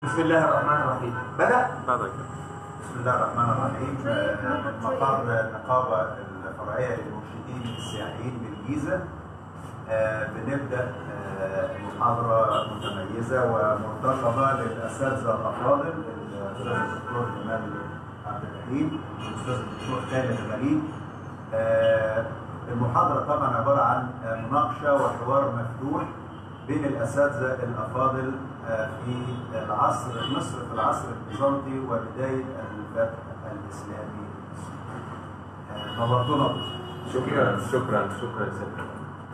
بسم الله الرحمن الرحيم بدأ تفضل بسم الله الرحمن الرحيم آه، مقر النقابة الفرعية للمرشدين السياحيين بالجيزة آه، بنبدأ آه، محاضرة متميزة ومرتقبة للأساتذة الأفاضل الأستاذ الدكتور جمال عبد الرحيم والأستاذ الدكتور خالد غريب آه، المحاضرة طبعا عبارة عن آه، مناقشة وحوار مفتوح بين الأساتذة الأفاضل آه، في العصر مصر في العصر البيزنطي وبداية الفتح الإسلامي آه، نورتونا شكرا شكرا شكرا سيدنا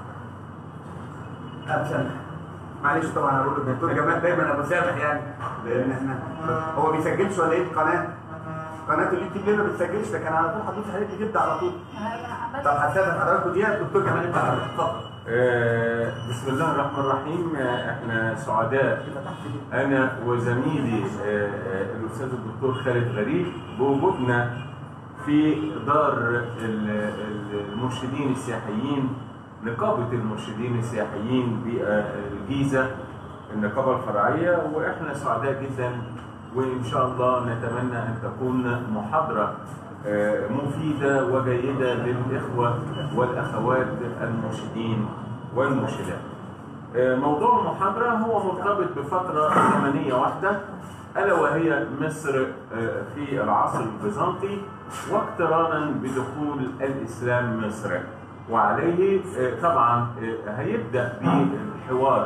عشان معلش طبعا هقول الدكتور جمال دايما ابو سامح يعني لان احنا هو بيسجلش ولا ايه القناه؟ قناه اليوتيوب ليه ما بتسجلش ده كان على طول هتدوس عليه تبدا على طول طب هستاذن حضراتكم دقيقه الدكتور جمال انت اتفضل آه، بسم الله الرحمن الرحيم آه، احنا سعداء انا وزميلي آه، آه، الاستاذ الدكتور خالد غريب بوجودنا في دار ال- ال- المرشدين السياحيين نقابة المرشدين السياحيين بالجيزة النقابة الفرعية واحنا سعداء جدا وان شاء الله نتمنى ان تكون محاضرة آه، مفيدة وجيدة للإخوة والأخوات المرشدين والمرشدات. آه، موضوع المحاضرة هو مرتبط بفترة زمنية واحدة ألا وهي مصر آه، في العصر البيزنطي واقترانا بدخول الإسلام مصر وعليه آه، طبعا آه، هيبدأ بالحوار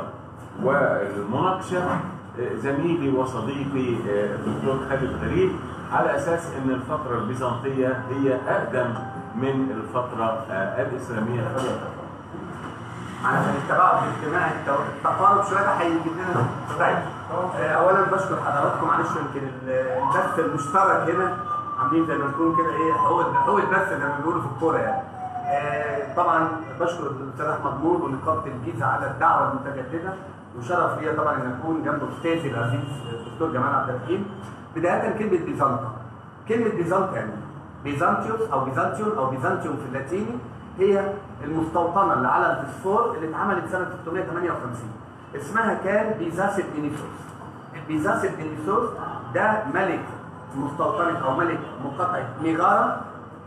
والمناقشة آه، زميلي وصديقي آه، الدكتور خالد غريب على أساس أن الفترة البيزنطية هي أقدم من الفترة آه، الإسلامية فليتفضل. علشان التباعد الاجتماعي التو- التقارب شويه ده هيجيب لنا طيب آه، اولا بشكر حضراتكم معلش يمكن ال- البث المشترك هنا عاملين زي ما نكون كده ايه حقوق حقوق البث زي ما بيقولوا في الكوره يعني آه، طبعا بشكر الاستاذ احمد نور ونقابه الجيزه على الدعوه المتجدده وشرف ليا طبعا ان اكون جنب استاذي العزيز الدكتور جمال عبد الرحيم بدايه كلمه بيزنطه كلمه بيزنطه يعني بيزانتيوس او بيزانتيون او بيزانتيوم في اللاتيني هي المستوطنه اللي على البسفور اللي اتعملت سنه 658 اسمها كان بيزاس الدينيسوس البيزاس الدينيسوس ده ملك مستوطنه او ملك مقاطعه ميغارا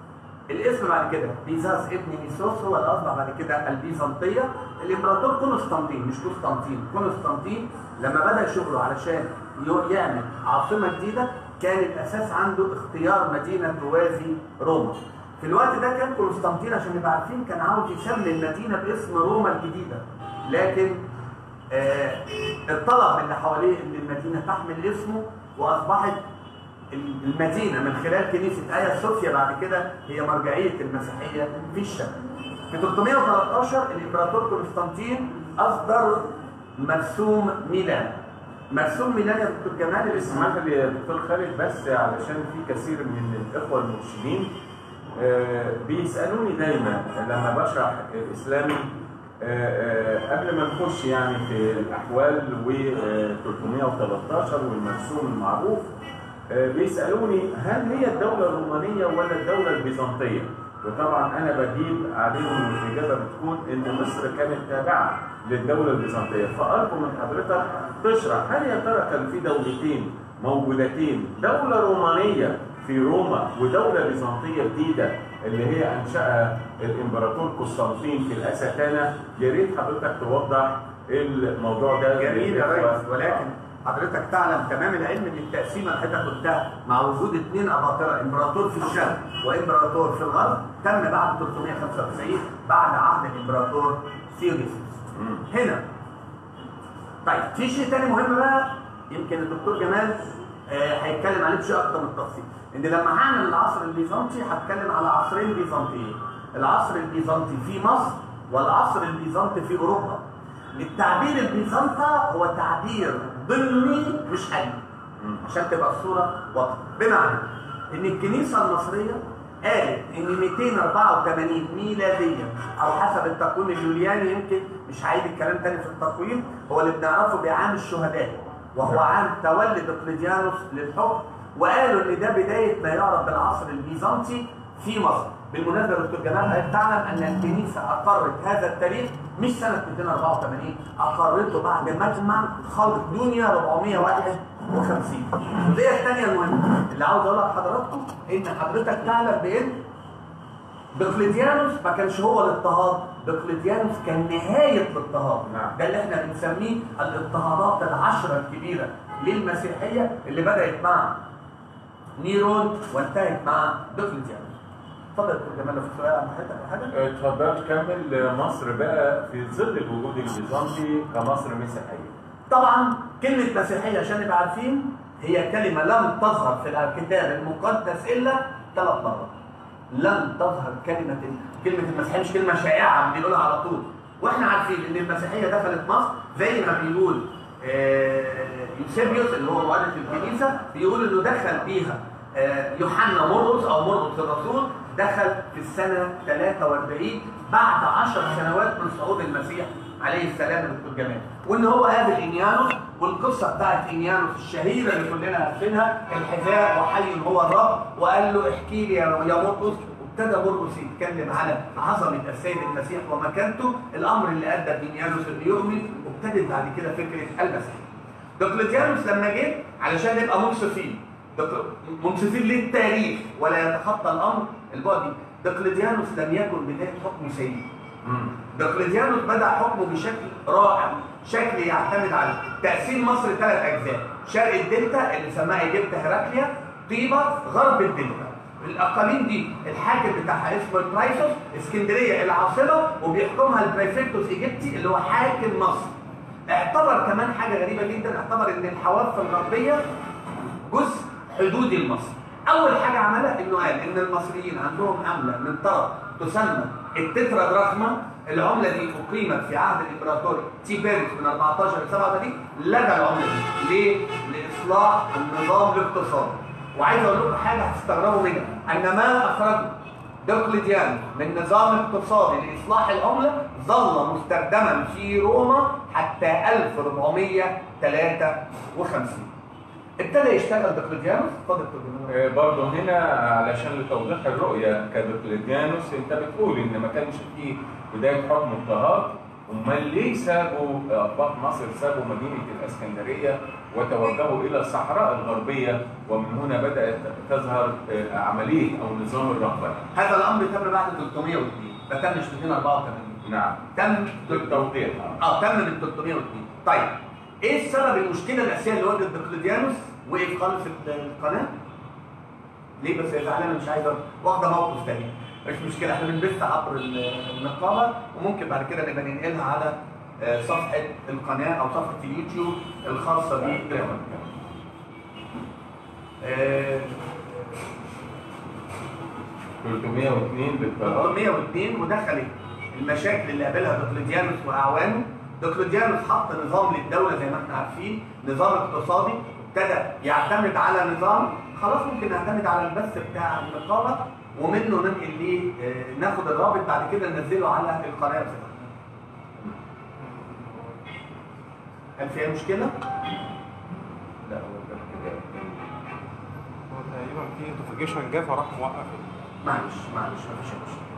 الاسم بعد كده بيزاس ابن ميسوس هو اللي اصبح بعد كده البيزنطيه الامبراطور قسطنطين مش قسطنطين قسطنطين لما بدا شغله علشان يو- يعمل عاصمه جديده كان الاساس عنده اختيار مدينه توازي روما في الوقت ده كان قسطنطين عشان نبقى عارفين كان عاوز يسمي المدينه باسم روما الجديده لكن آه الطلب اللي حواليه ان المدينه تحمل اسمه واصبحت المدينة من خلال كنيسة آيا صوفيا بعد كده هي مرجعية المسيحية في الشرق. في 313 الإمبراطور قسطنطين أصدر مرسوم ميلان. مرسوم ميلان يا دكتور جمال اسمح اسمه لي يا دكتور خالد بس علشان في كثير من الإخوة المرشدين آه، بيسألوني دايما لما بشرح الإسلامي آه، آه، قبل ما نخش يعني في الأحوال و 313 والمرسوم المعروف آه، بيسألوني هل هي الدولة الرومانية ولا الدولة البيزنطية؟ وطبعا أنا بجيب عليهم الإجابة بتكون إن مصر كانت تابعة للدولة البيزنطية، فأرجو من حضرتك تشرح هل يا ترى كان في دولتين موجودتين دولة رومانية في روما ودولة بيزنطية جديدة اللي هي أنشأها الإمبراطور قسطنطين في الأستانة يا ريت حضرتك توضح الموضوع ده جميل يا للإخوة. ريس ولكن حضرتك تعلم تمام العلم ان التقسيمه اللي حضرتك قلتها مع وجود اثنين اباطره امبراطور في الشرق وامبراطور في الغرب تم بعد 395 بعد عهد الامبراطور ثيوديسيوس. مم. هنا طيب في شيء تاني مهم بقى يمكن الدكتور جمال آه، هيتكلم عليه بشيء اكتر من التفصيل ان لما هعمل العصر البيزنطي هتكلم على عصرين بيزنطيين العصر البيزنطي في مصر والعصر البيزنطي في اوروبا التعبير البيزنطة هو تعبير ضمني مش علمي عشان تبقى الصورة واضحة بمعنى ان الكنيسة المصرية قالت ان 284 ميلاديا او حسب التقويم اليولياني يمكن مش هعيد الكلام تاني في التقويم هو اللي بنعرفه بعام الشهداء وهو عام تولي دقلديانوس للحكم وقالوا ان ده بدايه ما يعرف بالعصر البيزنطي في مصر بالمناسبه يا دكتور جمال حضرتك تعلم ان الكنيسه اقرت هذا التاريخ مش سنه 284 اقرته بعد مجمع خلق دنيا الجزئيه الثانيه المهمه اللي عاوز اقولها لحضراتكم ان حضرتك تعلم بان دقلديانوس ما كانش هو الاضطهاد دقلديانوس كان نهايه الاضطهاد نعم. ده اللي احنا بنسميه الاضطهادات العشره الكبيره للمسيحيه اللي بدات مع نيرون وانتهت مع دقلديانوس اتفضل يا دكتور جمال لو في سؤال عن حضرتك او حاجه اتفضل كمل مصر بقى في ظل الوجود البيزنطي كمصر مسيحيه طبعا كلمة مسيحية عشان نبقى عارفين هي كلمة لم تظهر في الكتاب المقدس إلا ثلاث مرات. لم تظهر كلمة كلمة المسيحية مش كلمة شائعة بنقولها على طول. واحنا عارفين إن المسيحية دخلت مصر زي ما بيقول آه، يوسيبيوس اللي هو مؤلف الكنيسة بيقول إنه دخل بيها آه، يوحنا مرقس أو مرقس الرسول دخل في السنة 43 بعد 10 سنوات من صعود المسيح عليه السلام دكتور جمال وان هو قابل انيانوس والقصه بتاعت انيانوس الشهيره اللي كلنا عارفينها الحذاء وحي هو الرب وقال له احكي لي يا يا مرقس وابتدى مرقس يتكلم على عظمه السيد المسيح ومكانته الامر اللي ادى بانيانوس انه يؤمن وابتدت بعد كده فكره المسيح دقلتيانوس لما جه علشان نبقى منصفين دق- منصفين للتاريخ ولا يتخطى الامر البعدي دقلتيانوس لم يكن بدايه حكم سيد دقلديانوس بدأ حكمه بشكل رائع شكل يعتمد على تقسيم مصر ثلاث أجزاء شرق الدلتا اللي سماها إيجيبت هيراكليا طيبة غرب الدلتا الأقاليم دي الحاكم بتاعها اسمه البرايسوس اسكندرية العاصمة وبيحكمها البريفكتوس إيجيبتي اللي هو حاكم مصر اعتبر كمان حاجة غريبة جدا اعتبر إن الحواف الغربية جزء حدودي لمصر اول حاجه عملها انه قال ان المصريين عندهم عمله من طرف تسمى التترا دراخما العمله دي اقيمت في عهد الامبراطور تيبيريوس من 14 ل 37 لغى العمله دي ليه؟ لاصلاح النظام الاقتصادي وعايز اقول لكم حاجه هتستغربوا منها ان ما اخرجه دقلديان من نظام اقتصادي لاصلاح العمله ظل مستخدما في روما حتى 1453 ابتدى يشتغل دقلديانوس اتفضل دكتور جمال. آه، برضه هنا علشان لتوضيح الرؤية كدقلديانوس انت بتقول ان ما كانش فيه بداية حكم اضطهاد امال ليه سابوا اطباق مصر سابوا مدينة الاسكندرية وتوجهوا الى الصحراء الغربية ومن هنا بدأت تظهر آه، عملية او نظام الرهبنة هذا الامر تم بعد 302 ما تمش 284 نعم تم بالتوضيح آه. اه تم من 302 طيب ايه السبب المشكله الاساسيه اللي واجهت دقلديانوس وقف خالص القناه ليه بس يا زعلان مش عايز أقول- واخده موقف تاني مش مشكله احنا بنبث عبر النقابه وممكن بعد كده نبقى ننقلها على آه، صفحه القناه او صفحه اليوتيوب الخاصه بالقناه آه، 302 بالقرار 102 ودخلت المشاكل اللي قابلها دقلديانوس واعوانه دقلديانوس حط نظام للدوله زي ما احنا عارفين نظام اقتصادي ابتدى يعتمد على نظام خلاص ممكن نعتمد على البث بتاع النقابه ومنه ننقل ليه آه، ناخد الرابط بعد كده ننزله على القناه بتاعتنا. هل فيها مشكله؟ لا هو ده كده هو تقريبا في نوتيفيكيشن جه فراح موقف معلش معلش مفيش مشكله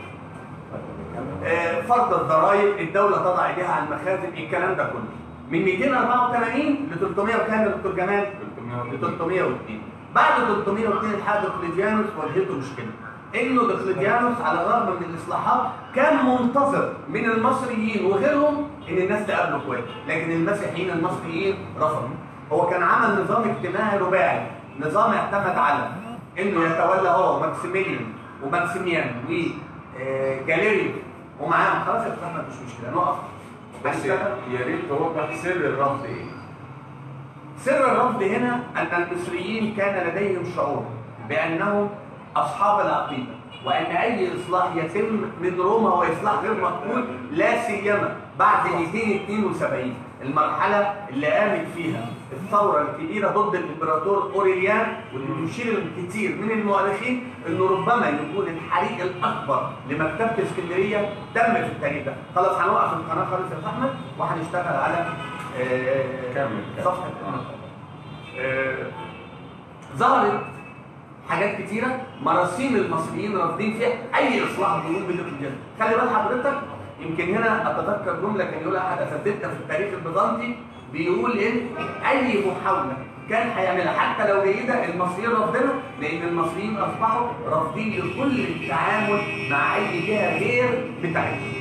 آه، فرض الضرائب الدولة تضع ايديها على المخازن الكلام ده كله من 284 ل 300 وكام يا دكتور جمال؟ ل 302 بعد 302 الحاج دقلديانوس واجهته مشكلة انه دقلديانوس على الرغم من الاصلاحات كان منتظر من المصريين وغيرهم ان الناس تقابله كويس لكن المسيحيين المصريين رفضوا هو كان عمل نظام اجتماعي رباعي نظام يعتمد على انه يتولى هو ماكسيميليان وماكسيميان وجاليريو ومعاهم خلاص يا اخوانا مش مشكله نقف بس هنشتغل. يا ريت توضح سر الرفض ايه؟ سر الرفض هنا أن المصريين كان لديهم شعور بأنهم أصحاب العقيدة وأن أي إصلاح يتم من روما هو إصلاح غير مقبول لا سيما بعد 272 المرحلة اللي قامت فيها الثورة الكبيرة ضد الإمبراطور أوريليان واللي يشير الكثير من المؤرخين أنه ربما يكون الحريق الأكبر لمكتبة اسكندرية تم في التاريخ ده خلاص هنوقف القناة خالص يا أحمد وهنشتغل على آه، كمل، كمل. صفحة آه، ظهرت حاجات كتيرة مراسيم المصريين رافضين فيها أي إصلاح بيقوم به الجنة خلي بال حضرتك يمكن هنا أتذكر جملة كان يقولها أحد أساتذتنا في التاريخ البيزنطي بيقول إن أي محاولة كان هيعملها حتى لو جيده المصريين رافضينها لان المصريين اصبحوا رافضين لكل التعامل مع اي جهه غير بتاعتهم.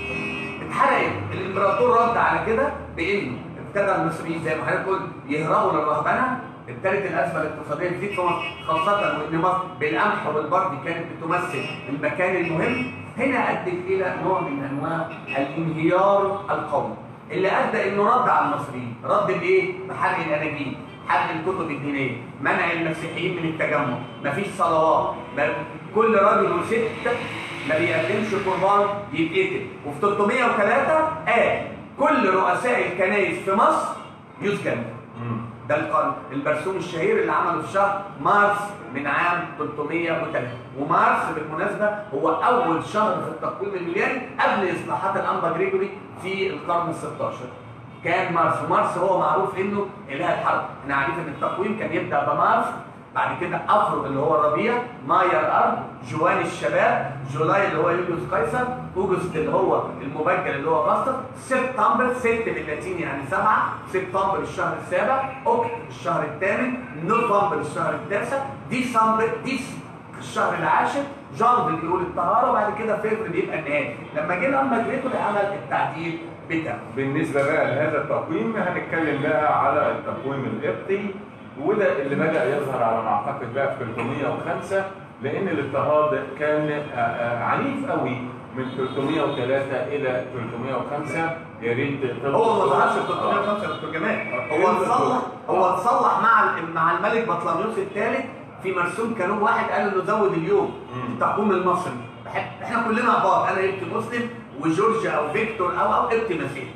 اتحرقت الامبراطور رد على كده بانه ابتدى المصريين زي ما حضرتك قلت يهربوا للرهبنه ابتدت الازمه الاقتصاديه تزيد في مصر خاصه وان مصر بالقمح والبرد كانت بتمثل المكان المهم هنا ادت الى نوع من انواع الانهيار القومي اللي ادى انه رد على المصريين رد بايه؟ بحرق الاناجيل حرق الكتب الدينيه منع المسيحيين من التجمع مفيش صلوات ما- كل راجل وست ما بيقدمش قربان يتقتل وفي 303 قال كل رؤساء الكنائس في مصر يسجن ده القانون البرسوم الشهير اللي عمله في شهر مارس من عام 303 ومارس بالمناسبه هو اول شهر في التقويم الميلادي قبل اصلاحات الانبا جريجوري في القرن ال 16 كان مارس ومارس هو معروف انه اله الحرب احنا عارفين ان التقويم كان يبدا بمارس بعد كده افرض اللي هو الربيع مايا الارض جوان الشباب جولاي اللي هو يوليوس قيصر اوجست اللي هو المبجل اللي هو اغسطس سبتمبر ست باللاتيني يعني سبعه سبتمبر الشهر السابع اوكت الشهر الثامن نوفمبر الشهر التاسع ديسمبر ديس الشهر العاشر جانفي بيقول الطهاره وبعد كده فبراير بيبقى النهائي لما جه اما جريتوري عمل التعديل بتاعه بالنسبه بقى لهذا التقويم هنتكلم بقى على التقويم القبطي وده اللي بدا يظهر على ما اعتقد بقى في 305 لان الاضطهاد كان آه، آه، عنيف قوي من 303 الى 305 يا ريت تلقط- هو ما ظهرش في آه. 305 يا دكتور جمال آه. هو اتصلح هو اتصلح مع ال- مع الملك بطليموس الثالث في مرسوم كانون واحد قال انه زود اليوم مم. التقويم المصري بح- احنا كلنا اباط انا قبطي مسلم وجورج او فيكتور او او قبطي مسيحي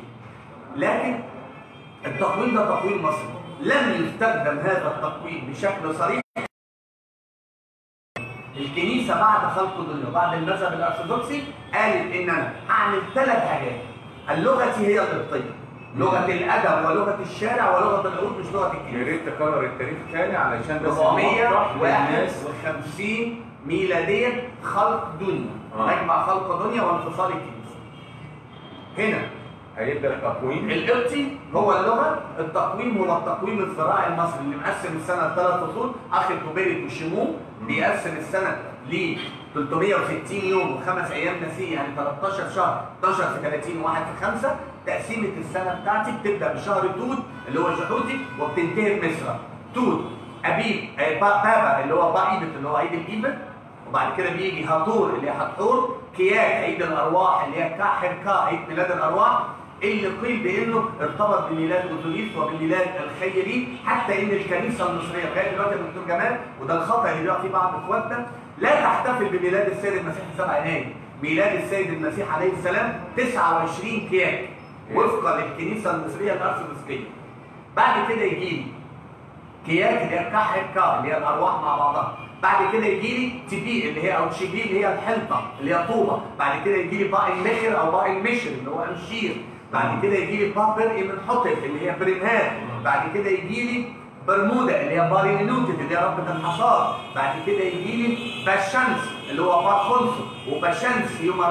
لكن التقويم ده تقويم مصري لم يستخدم هذا التقويم بشكل صريح الكنيسه بعد خلق الدنيا بعد المذهب الارثوذكسي قالت ان انا هعمل ثلاث حاجات اللغه هي القبطيه لغه الادب ولغه الشارع ولغه العود مش لغه يا الكنيسه ريت تكرر التاريخ تاني علشان بس نوضح للناس 451 ميلاديا خلق دنيا آه. مجمع خلق دنيا وانفصال الكنيسه هنا هيبدا التقويم القبطي هو اللغه التقويم هو التقويم الزراعي المصري اللي مقسم السنه لثلاث فصول اخر كوبيريت وشيمو بيقسم السنه ل 360 يوم وخمس ايام نسيج يعني 13 شهر 12 في 30 وواحد في 5 تقسيمه السنه بتاعتي بتبدا بشهر توت اللي هو جحوتي وبتنتهي بمصر توت ابيب آه، با- بابا اللي هو بايبت اللي هو عيد الايبت وبعد كده بيجي هاتور اللي هي هتحور كياك عيد الارواح اللي هي كاحر كا عيد ميلاد الارواح اللي قيل بانه ارتبط بميلاد اوزوريس وبميلاد الخيري حتى ان الكنيسه المصريه لغايه دلوقتي يا دكتور جمال وده الخطا اللي بيقع فيه بعض اخواتنا لا تحتفل بميلاد السيد المسيح 7 يناير ميلاد السيد المسيح عليه السلام 29 كياك وفقا للكنيسه المصريه الارثوذكسيه بعد كده يجي لي كياك اللي هي كاحر كا اللي هي الارواح مع بعضها بعد كده يجي لي تبي اللي هي او تشيبي اللي هي الحنطه اللي هي طوبه بعد كده يجي لي باقي المخر او باقي المشر اللي هو امشير بعد كده يجي لي بابر من حطب اللي هي بريمهات بعد كده يجي لي برمودا اللي هي بارينوتد اللي هي ربة الحصاد بعد كده يجي لي باشانس اللي هو باخونسو وباشانس يوم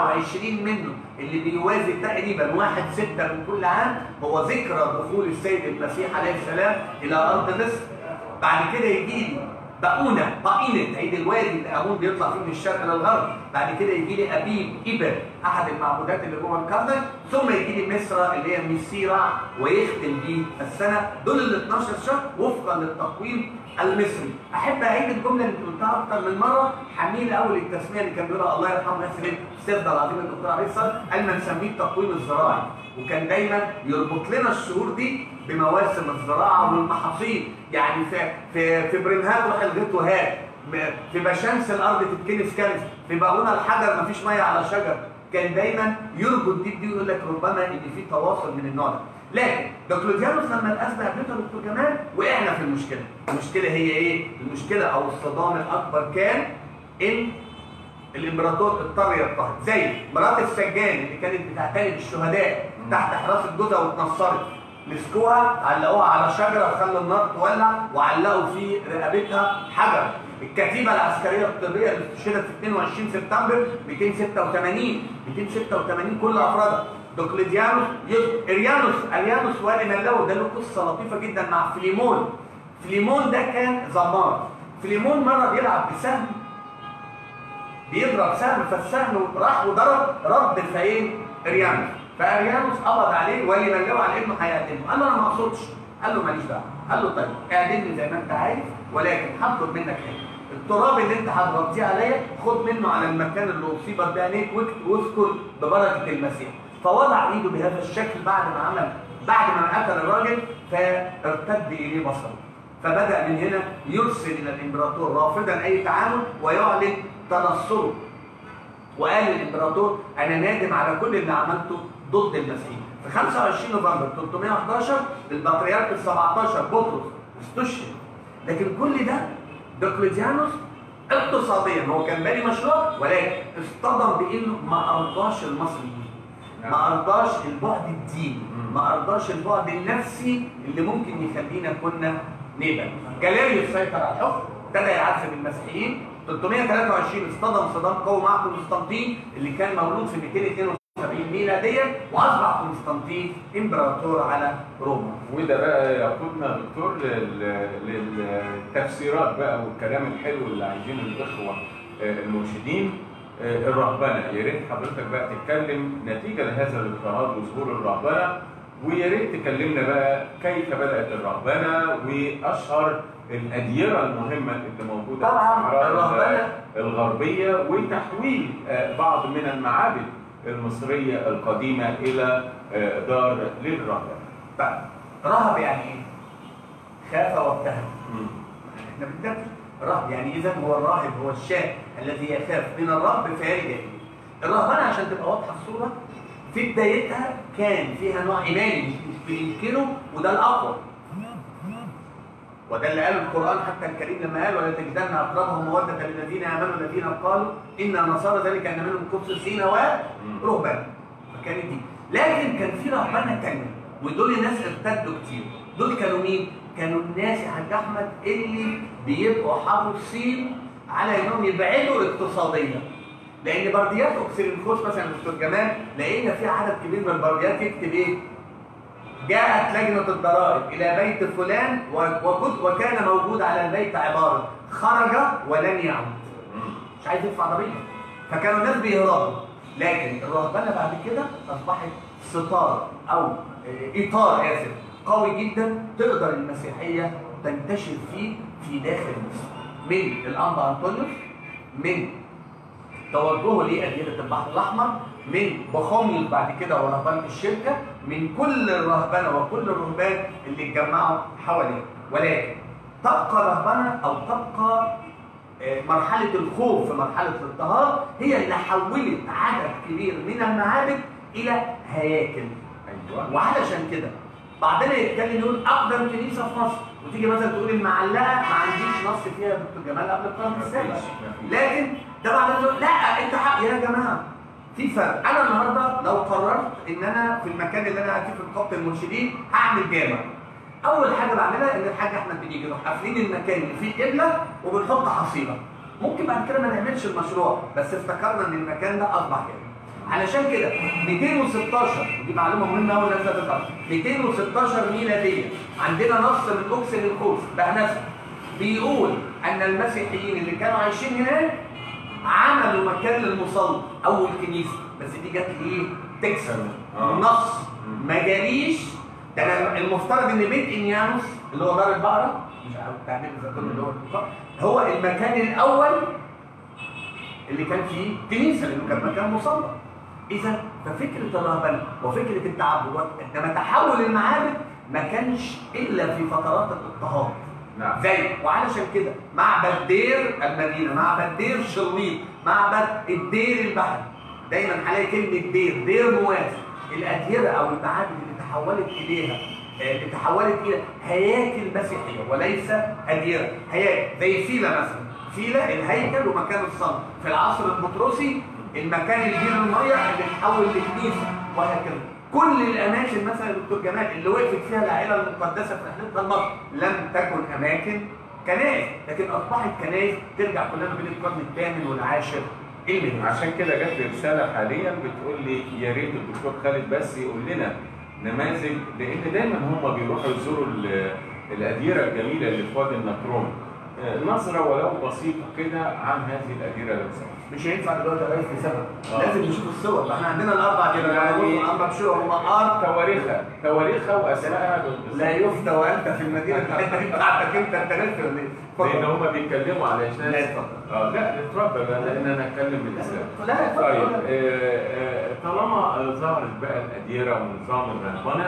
24 منه اللي بيوازي تقريبا واحد ستة من كل عام هو ذكرى دخول السيد المسيح عليه السلام الى ارض مصر بعد كده يجي لي باؤونة باينة عيد الوادي اللي ابوه بيطلع فيه من الشرق للغرب بعد كده يجي لي ابيب ايبر احد المعبودات اللي جوه الكرنك ثم يجي لي مصر اللي هي ميسيرا ويختم بيه السنه دول ال 12 شهر وفقا للتقويم المصري احب اعيد الجمله اللي قلتها اكتر من مره حميل اول التسميه اللي كان بيقولها الله يرحمه ياسر الاستاذ ده العظيم الدكتور علي الصالح قال ما نسميه التقويم الزراعي وكان دايما يربط لنا الشهور دي بمواسم الزراعه والمحاصيل يعني في في في بريمهات روح الغيط وهات في بشمس الارض تتكنس كنس في باغونا الحجر مفيش ميه على شجر كان دايما يربط دي بدي يقول لك ربما ان في تواصل من النوع ده لكن دكتوريانوس لما الازمه قابلته دكتور جمال وقعنا في المشكله المشكله هي ايه المشكله او الصدام الاكبر كان ان الامبراطور اضطر يضطهد زي مرات السجان اللي كانت بتعتني بالشهداء تحت حراسه جوزها واتنصرت مسكوها علقوها على شجره وخلوا النار تولع وعلقوا في رقبتها حجر الكتيبه العسكريه الطبيه اللي استشهدت في 22 سبتمبر 286 286 كل افرادها دوكليديانوس يز- اريانوس اريانوس والي ملاوي ده له قصه لطيفه جدا مع فليمون فليمون ده كان زمار فليمون مره بيلعب بسهم بيضرب سهم فالسهم راح وضرب رد فايه اريانوس فاريانوس قبض عليه ولمن له على انه هيقدمه قال له انا ما اقصدش قال له ماليش دعوه قال له طيب اعدمني زي ما انت عايز ولكن هطلب منك حاجه التراب اللي انت هتغطيه عليا خد منه على المكان اللي اصيبت به عليك واكت- واذكر ببركه المسيح فوضع ايده بهذا الشكل بعد ما عمل بعد ما قتل الراجل فارتد اليه بصره فبدا من هنا يرسل الى الامبراطور رافضا اي تعامل ويعلن تنصره وقال للامبراطور انا نادم على كل اللي عملته ضد المسيحيين في 25 نوفمبر 311 البطريرك ال 17 بطرس استشهد لكن كل ده دقلديانوس اقتصاديا هو كان باني مشروع ولكن اصطدم بانه ما ارضاش المصريين ما ارضاش البعد الديني ما ارضاش البعد النفسي اللي ممكن يخلينا كنا نبقى جاليريوس سيطر على الحكم ابتدى يعذب المسيحيين 323 اصطدم صدام قوي مع قسطنطين اللي كان مولود في 272 ميلاديا واصبح قسطنطين امبراطور على روما وده بقى يقودنا دكتور لل- للتفسيرات بقى والكلام الحلو اللي عايزينه الاخوه آه، المرشدين آه، الرهبنه يا ريت حضرتك بقى تتكلم نتيجه لهذا الاضطهاد وظهور الرهبنه ويا ريت تكلمنا بقى كيف بدات الرهبنه واشهر الاديره المهمه اللي موجوده طبعاً في الصحراء الرهبنة- الغربيه وتحويل آه، بعض من المعابد المصريه القديمه الى آه، دار للرهبنه. طيب رهب يعني ايه؟ خاف وابتهج مم. احنا بنترجم رهب يعني اذا هو الراهب هو الشاب الذي يخاف من الرهب فيلجا اليه الرهبنه عشان تبقى واضحه الصوره في بدايتها كان فيها نوع ايماني مش بينكره وده الاقوى وده اللي قاله القران حتى الكريم لما قال ولا تجدن اقربهم موده للذين امنوا الذين قالوا انا نصارى ذلك ان منهم قدسين ورهبان فكانت دي لكن كان في رهبنه تانيه ودول الناس ارتدوا كتير دول كانوا مين؟ كانوا الناس يا حاج احمد اللي بيبقوا حريصين على انهم يبعدوا اقتصاديا لان برديات اوكسيلينكوس مثلا دكتور جمال لقينا في عدد كبير من البرديات يكتب ايه؟ جاءت لجنة الضرائب إلى بيت فلان و- وكنت وكان موجود على البيت عبارة خرج ولن يعود مش عايز يدفع ضريبة فكانوا الناس بيهربوا لكن الرهبنة بعد كده أصبحت ستار أو آه، إطار آسف قوي جدا تقدر المسيحية تنتشر فيه في داخل مصر من الأنبا أنطونيوس من توجهه لأديرة البحر الأحمر من بخوميوس بعد كده ورهبنة الشركة من كل الرهبنة وكل الرهبان اللي اتجمعوا حواليه ولكن تبقى رهبنة أو تبقى آه، مرحلة الخوف في مرحلة الاضطهاد هي اللي حولت عدد كبير من المعابد إلى هياكل ايوه وعلشان كده بعدنا يتكلم يقول اقدم كنيسه في مصر وتيجي مثلا تقول المعلقه ما عنديش نص فيها يا دكتور جمال قبل القرن السابع مفيش- مفيش. لكن ده بعد يقول لا انت حق يا جماعه في فرق انا النهارده لو قررت ان انا في المكان اللي انا قاعد فيه في نقابه المرشدين هعمل جامع اول حاجه بعملها ان الحاج احمد بنيجي نروح قافلين المكان اللي فيه قبله وبنحط حصيله ممكن بعد كده ما نعملش المشروع بس افتكرنا ان المكان ده اصبح جامع علشان كده 216 دي معلومه مهمه قوي الناس لازم تعرفها 216 ميلاديه عندنا نص من اوكسل الخوف بهنسه بيقول ان المسيحيين اللي كانوا عايشين هناك عملوا مكان للمصلى اول كنيسه بس دي جت ايه تكسر آه. نص ما جاليش ده أنا المفترض ان بيت انيانوس اللي هو دار البقره مش عارف تعبير الزيتون اللي هو البقرة، هو المكان الاول اللي كان فيه كنيسه لانه كان مكان مصلى اذا ففكره الرهبنه وفكره التعبد عندما تحول المعابد ما كانش الا في فترات الاضطهاد نعم زي وعلشان كده معبد دير المدينه معبد دير شريط معبد الدير البحري دايما هلاقي كلمه دير دير مواس الاديره او المعابد اللي تحولت اليها آه، اللي تحولت الى هياكل مسيحيه وليس اديره هياكل زي فيلا مثلا فيلا الهيكل ومكان الصلاه في العصر البطرسي المكان اللي فيه الميه اللي اتحول لكنيسه وهكذا كل الاماكن مثلا يا دكتور جمال اللي وقفت فيها العائله المقدسه في رحلتها لمصر لم تكن اماكن كنائس لكن اصبحت كنائس ترجع كلنا بين القرن الثامن والعاشر الميلادي عشان كده جات لي رساله حاليا بتقول لي يا ريت الدكتور خالد بس يقول لنا نماذج لان دايما هم بيروحوا يزوروا ال- الأديرة الجميلة اللي في وادي النطرون آه، نظرة ولو بسيطة كده عن هذه الأديرة لو سمحت مش هينفع دلوقتي يا ريس لسبب آه. لازم نشوف الصور احنا عندنا الاربع كده يعني- يعني اربع شهور هم اربع تواريخها تواريخها وأسمائها لا يفتى وانت في المدينه بتاعتك بتاعتك انت انت ناسي ولا ايه؟ لأن اتفضل. هما بيتكلموا على لا، ناس اتفضل. اه لا اتفضل لأن أنا أتكلم بالإسلام لا اتفضل. طيب آه، آه، طالما آه، ظهرت بقى الأديرة ونظام الرهبنة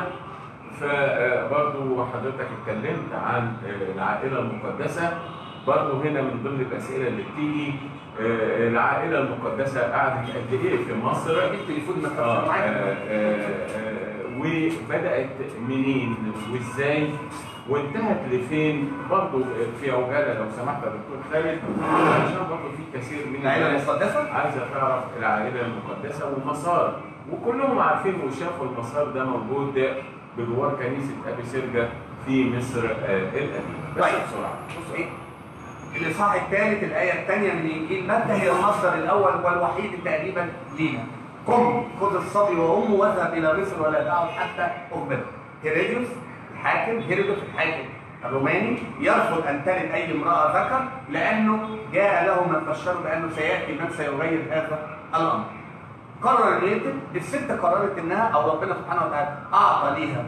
فبرضو حضرتك اتكلمت عن آه، العائلة المقدسة برضو هنا من ضمن الأسئلة اللي بتيجي آه، العائلة المقدسة قعدت قد إيه في مصر؟ التليفون ما آه، كانش آه، معاك آه، آه، وبدأت منين وإزاي وانتهت لفين برضو في عجالة لو سمحت يا دكتور خالد عشان برضو في كثير من العائله الناس المقدسه عايزه تعرف العائله المقدسه والمسار وكلهم عارفين وشافوا المسار ده موجود بجوار كنيسه ابي سرجه في مصر آه، القديمه بس طيب. بسرعه بص ايه الاصحاح الثالث الايه الثانيه من انجيل متى هي المصدر الاول والوحيد تقريبا لينا قم خذ الصبي وامه واذهب الى مصر ولا تعد حتى اخبره هيروديوس الحاكم هيرودوس الحاكم الروماني يرفض ان تلد اي امراه ذكر لانه جاء له من بشره بانه سياتي من سيغير هذا الامر قرر انه يقتل الست قررت انها او ربنا سبحانه وتعالى اعطى ليها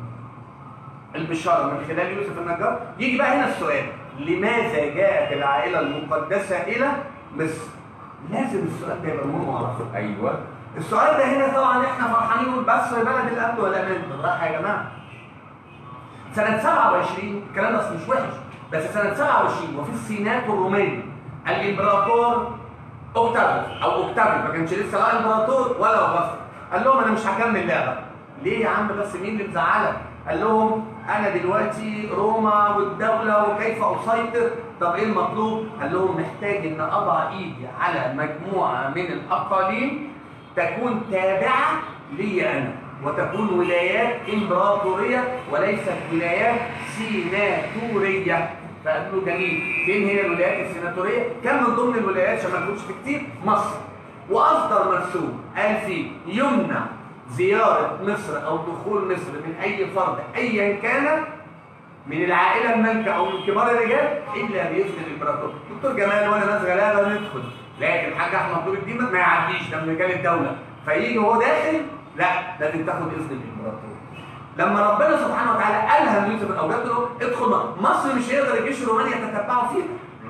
البشاره من خلال يوسف النجار يجي بقى هنا السؤال لماذا جاءت العائله المقدسه الى مصر لازم السؤال ده يبقى مهم معرفه ايوه السؤال ده هنا طبعا احنا فرحانين نقول بس بلد الامن والامان بالراحه يا جماعه سنه 27 الكلام ده أصل مش وحش بس سنه 27 وفي السينات الروماني الامبراطور اوكتافيوس او اوكتافيوس ما كانش لسه لا امبراطور ولا اوغسطس قال لهم انا مش هكمل لعبه ليه يا عم بس مين اللي مزعلك قال لهم انا دلوقتي روما والدوله وكيف اسيطر طب ايه المطلوب قال لهم محتاج ان اضع ايدي على مجموعه من الاقاليم تكون تابعه لي انا وتكون ولايات امبراطوريه وليست ولايات سيناتوريه فقالوا له جميل فين هي الولايات السيناتوريه كان من ضمن الولايات عشان ما نقولش في كتير مصر واصدر مرسوم قال فيه يمنع زياره مصر او دخول مصر من اي فرد ايا كان من العائله المالكه او من كبار الرجال الا باذن الامبراطور دكتور جمال وانا ناس غلابه ندخل لكن الحاج احمد نور الدين ما يعديش ده من رجال الدوله فيجي وهو داخل لا لازم تاخد اذن الامبراطور لما ربنا سبحانه وتعالى الهم يوسف الاولاد له ادخل مصر. مصر مش هيقدر الجيش الروماني يتتبعه فيها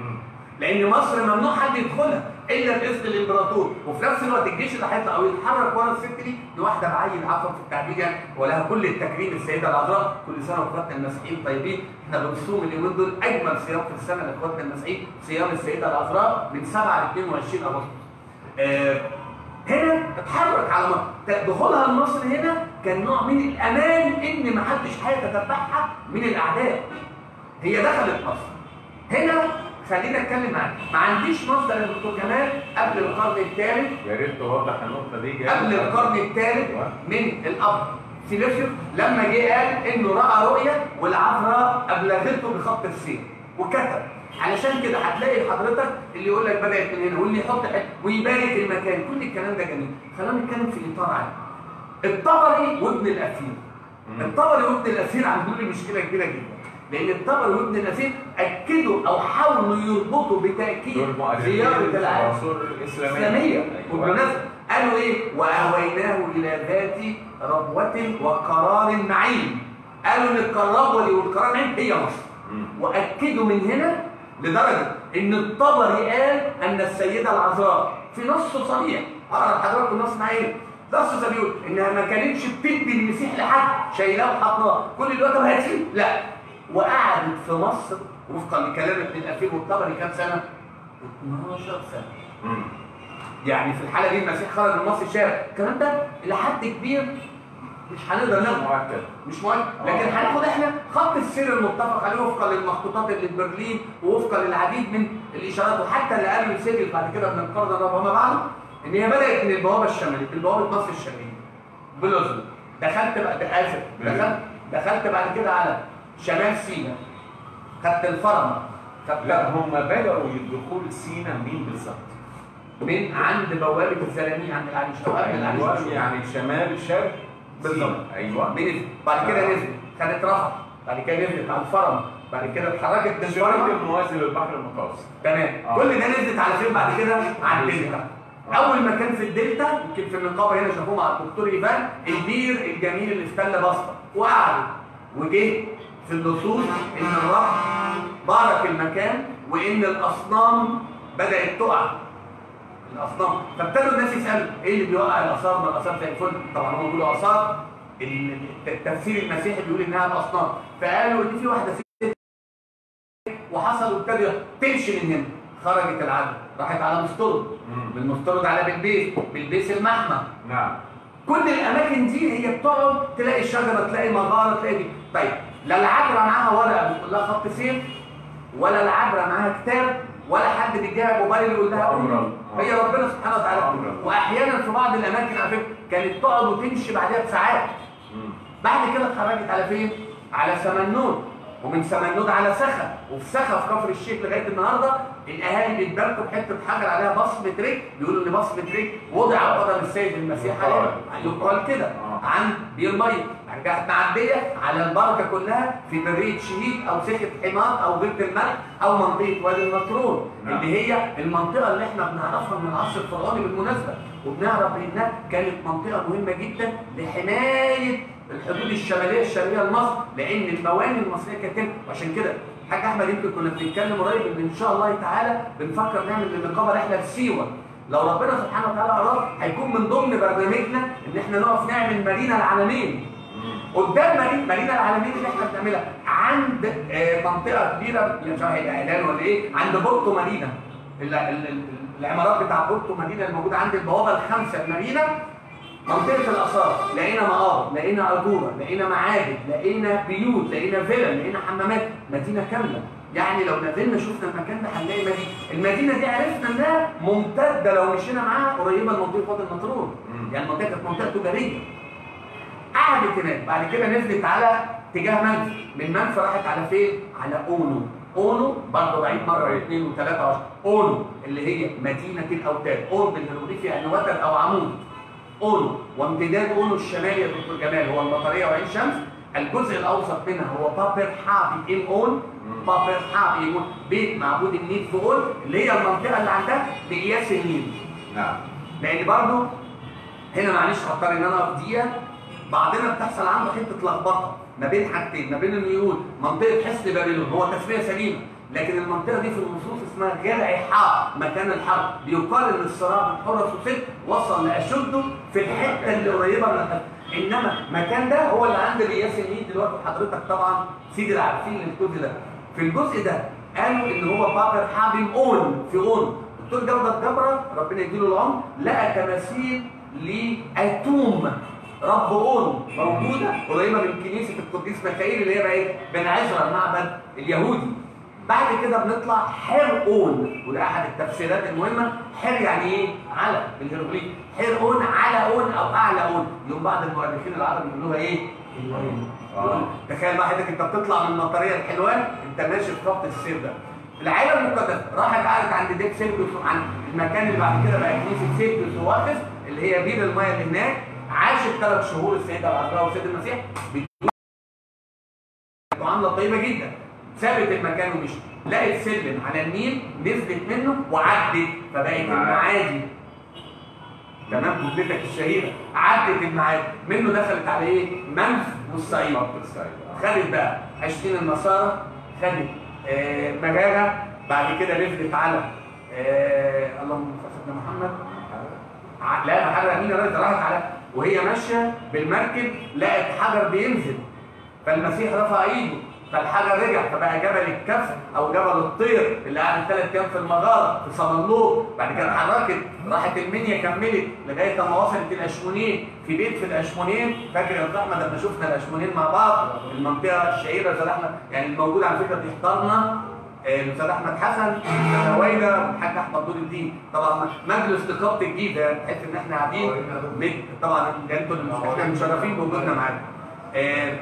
لان مصر ممنوع حد يدخلها الا باذن الامبراطور وفي نفس الوقت الجيش اللي هيطلع او يتحرك ورا الست دي دي واحده بعين عفوا في التعبير يعني ولها كل التكريم السيده العذراء كل سنه واخواتنا المسيحيين طيبين احنا بنصوم اليومين دول اجمل صيام في السنه لاخواتنا المسيحيين صيام السيده العذراء من 7 ل 22 اغسطس آه هنا اتحرك على مصر دخولها لمصر هنا كان نوع من الامان ان ما حدش هيتتبعها من الاعداء هي دخلت مصر هنا خلينا اتكلم معاك ما عنديش مصدر يا دكتور جمال قبل القرن الثالث يا ريت توضح النقطه دي جامد. قبل القرن الثالث أيوة. من الاب سيليسيوس لما جه قال انه راى رؤيه والعذراء ابلغته بخط السير وكتب علشان كده هتلاقي حضرتك اللي يقول لك بدات من هنا واللي يحط حته ويبارك المكان كل الكلام ده جميل خلينا نتكلم في اطار عام الطبري وابن الاثير الطبري وابن الاثير عندهم لي مشكله كبيره جدا لان الطبري وابن الاثير اكدوا او حاولوا يربطوا بتاكيد دول مؤرخين زياره في العالم العصور الاسلاميه الإسلامية أيوة. وبالمناسبة قالوا إيه؟ وأهويناه إلى ذات ربوة وقرار معين قالوا إن الربوة دي والقرار معين هي مصر مم. وأكدوا من هنا لدرجة إن الطبري قال أن السيدة العذراء في نص صريح أقرأ لحضراتكم النص معايا إيه؟ نص صريح بيقول إنها ما كانتش بتدي المسيح لحد شايلاه وحطاه كل الوقت وهاتيه لا وقعدت في مصر وفقا لكلام ابن الأثير والطبري كام سنة؟ 12 سنة مم. يعني في الحاله دي المسيح خرج من مصر الشارع الكلام ده لحد كبير مش هنقدر ناخده مؤكد مش مهم لكن هناخد احنا خط السير المتفق عليه وفقا للمخطوطات اللي في برلين ووفقا للعديد من الاشارات وحتى اللي قالوا سيريل بعد كده من القرن الرابع وما بعده ان هي بدات من البوابه الشماليه البوابه مصر الشماليه بلوزن دخلت بقى اسف دخلت دخلت بعد كده على شمال سيناء خدت الفرمه خدت لا هم بداوا يدخلوا سينا مين بالظبط؟ من عند بوابه الزلميه عند العريش او قبل العريش أيوة، بشوية. يعني شمال شرق بالظبط. سينا. ايوه بنزل بعد كده آه. نزل خدت رفح بعد كده نزلت على الفرم بعد كده اتحركت من الشريط الفرم الموازي للبحر المتوسط تمام آه. كل ده نزلت على فين بعد كده على الدلتا اول ما كان في الدلتا يمكن في النقابه هنا شافوه مع الدكتور ايفان البير الجميل اللي استنى بسطه وقعدوا وجه في النصوص ان الرب بارك المكان وان الاصنام بدات تقع الاصنام فابتدوا الناس يسالوا ايه اللي بيوقع الاثار ما الاثار زي الفل طبعا هم بيقولوا اثار ال- التفسير المسيحي بيقول انها الاصنام فقالوا ان في واحده ست وحصل وابتدوا تمشي من هنا خرجت العدل راحت على مسترد مم. من مسترد على بلبيس بلبيس المحمى نعم كل الاماكن دي هي بتقعد تلاقي شجره تلاقي مغاره تلاقي دي طيب لا العبره معاها ورقه بتقول لها خط سير ولا العبره معاها كتاب ولا حد بيديها موبايل يقول لها قومي. أمرا. هي ربنا سبحانه وتعالى أمرا. واحيانا في بعض الاماكن على فكره كانت تقعد وتمشي بعدها بساعات مم. بعد كده اتخرجت على فين؟ على سمنود ومن سمنود على سخا وفي سخا في كفر الشيخ لغايه النهارده الاهالي بيتباركوا بحته حجر عليها بصمه رجل بيقولوا ان بصمه رجل وضع على قدم السيد المسيح يقال. عليه يقال كده آه. عن بير ميه يعني كانت معديه على البركه كلها في بريه شهيد او سكه حمار او بيت الملك او منطقه وادي النطرون نعم. اللي هي المنطقه اللي احنا بنعرفها من العصر الفرعوني بالمناسبه وبنعرف انها كانت منطقه مهمه جدا لحمايه الحدود الشماليه الشرقيه لمصر لان الموانئ المصريه كانت هنا وعشان كده حاج احمد يمكن كنا بنتكلم قريب ان ان شاء الله تعالى بنفكر نعمل للنقابه رحله لسيوه لو ربنا سبحانه وتعالى اراد هيكون من ضمن برنامجنا ان احنا نقف نعمل مارينا العالمين قدام مارينا مارينا العالمين اللي احنا بنعملها عند آه، منطقه كبيره مش عارف هيبقى اعلان ولا ايه عند بورتو مارينا ال- ال- ال- العمارات بتاع بورتو مارينا الموجوده عند البوابه الخامسه المارينا منطقه الاثار لقينا مقابر لقينا اجوره لقينا معابد لقينا بيوت لقينا فيلا لقينا حمامات مدينه كامله يعني لو نزلنا شفنا المكان ده هنلاقي مدينه المدينه دي عرفنا انها ممتده لو مشينا معاها قريبه لمنطقه وادي النطرون مم. يعني المنطقه كانت منطقه تجاريه قعدت هناك بعد كده نزلت على اتجاه منف من منف راحت على فين؟ على اونو اونو برضه بعيد مره واثنين وثلاثه وعشرة اونو اللي هي مدينه الاوتاد اونو بالهيروغليفي يعني وتد او عمود اونو وامتداد اونو الشمالي يا دكتور جمال هو المطريه وعين شمس الجزء الاوسط منها هو بابر حابي ام اون بابر حابي ام اون بيت معبود النيل في اون اللي هي المنطقه اللي عندها بقياس النيل نعم لان برضو هنا معلش هضطر ان انا اقف دقيقه بعضنا بتحصل عنده حته لخبطه ما بين حاجتين ما بين انه يقول منطقه حصن بابلون هو تسميه سليمه لكن المنطقه دي في النصوص اسمها جرع حاء مكان الحرب بيقال ان الصراع بين حرس وست وصل لاشده في الحته اللي قريبه من الحرب انما المكان ده هو اللي عند رياس النيل دلوقتي حضرتك طبعا سيدي العارفين الجزء ده في الجزء ده قالوا ان هو بابر حابم اون في اون دكتور جودة جبرة ربنا يديله العمر لقى تماثيل لأتوم رب اون موجوده قريبه من كنيسه القديس ميخائيل اللي هي بقى ايه؟ بن عزرا المعبد اليهودي بعد كده بنطلع حر اون وده احد التفسيرات المهمه حر يعني ايه؟ على بالهيروغليفي حر اون على اون او اعلى اون يوم بعض المؤرخين العرب يقولوها ايه؟ حلوان آه. تخيل بقى حضرتك انت بتطلع من مطريه الحلوان انت ماشي في خط السير ده العائله المقدسه راحت قعدت عند ديك سيركيوس عند المكان اللي بعد كده بقى كنيسه سيركيوس وواقف اللي هي بير المايه اللي هناك عاشت ثلاث شهور السيده العذراء والسيد المسيح بدون معامله طيبه جدا سابت المكان ومشت لقت سلم على النيل نزلت منه وعدت فبقت المعادي تمام جملتك الشهيره عدت المعادي منه دخلت على ايه؟ منف والصعيد خط السعيد آه. خدت بقى عشرين النصارى خدت آه مجاجة بعد كده نزلت على آه اللهم صل على سيدنا محمد ع- لا محمد امين الراجل راحت على وهي ماشيه بالمركب لقت حجر بينزل فالمسيح رفع ايده فالحجر رجع فبقى جبل الكف او جبل الطير اللي قعد ثلاث ايام في المغاره في صمنلوط بعد كده اتحركت راحت المنيا كملت لغايه لما وصلت الاشمونين في بيت في الاشمونين فاكر يا استاذ احمد لما شفنا الاشمونين مع بعض المنطقه الشهيره استاذ احمد يعني الموجود على فكره بيحضرنا آه، الاستاذ احمد حسن الاستاذ هويدا والحاج احمد نور الدين طبعا مجلس نقابه الجيزه تحس ان احنا قاعدين بيت- طبعا ده انتوا اللي- احنا مشرفين بوجودنا معاكم آه،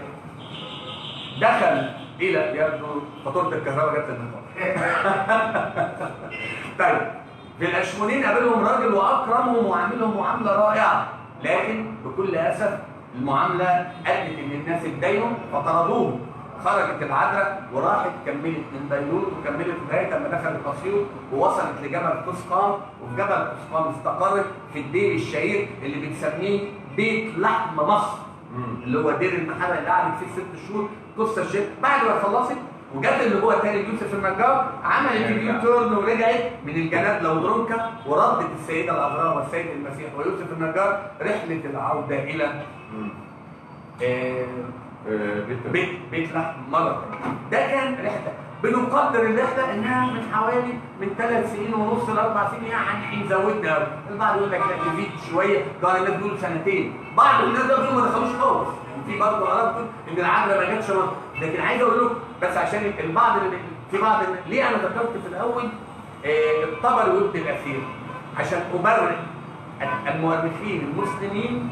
دخل الى يبدو فاتوره الكهرباء جت النهارده طيب في الاشمونين قابلهم راجل واكرمهم وعاملهم معامله رائعه لكن بكل اسف المعامله ادت ان الناس اتضايقوا فطردوهم خرجت العذراء وراحت كملت من بيروت وكملت لغايه لما دخلت اسيوط ووصلت لجبل قسقام وفي جبل قسقام استقرت في الدير الشهير اللي بنسميه بيت لحم مصر مم. اللي هو دير المحله اللي قعدت فيه ست شهور قصه الشيخ بعد ما خلصت وجت اللي هو تاني يوسف النجار عملت اليو تيرن ورجعت من الجناب لودرونكا وردت السيده العذراء والسيد المسيح ويوسف النجار رحله العوده الى مم. آه، آه، بيت بيت بيت لحم مره تانية. ده كان رحله بنقدر الرحله انها من حوالي من ثلاث سنين ونص لاربع سنين يعني زودنا قوي البعض يقول لك لا تزيد شويه ده الناس بيقولوا سنتين بعض الناس ده بيقولوا ما دخلوش خالص يعني في برضه اراء بتقول ان العدل ما جاتش مصر لكن عايز اقول لكم بس عشان البعض اللي في بعض الناس- ليه انا ذكرت في الاول آه، الطبري وابن الاثير عشان ابرر المؤرخين المسلمين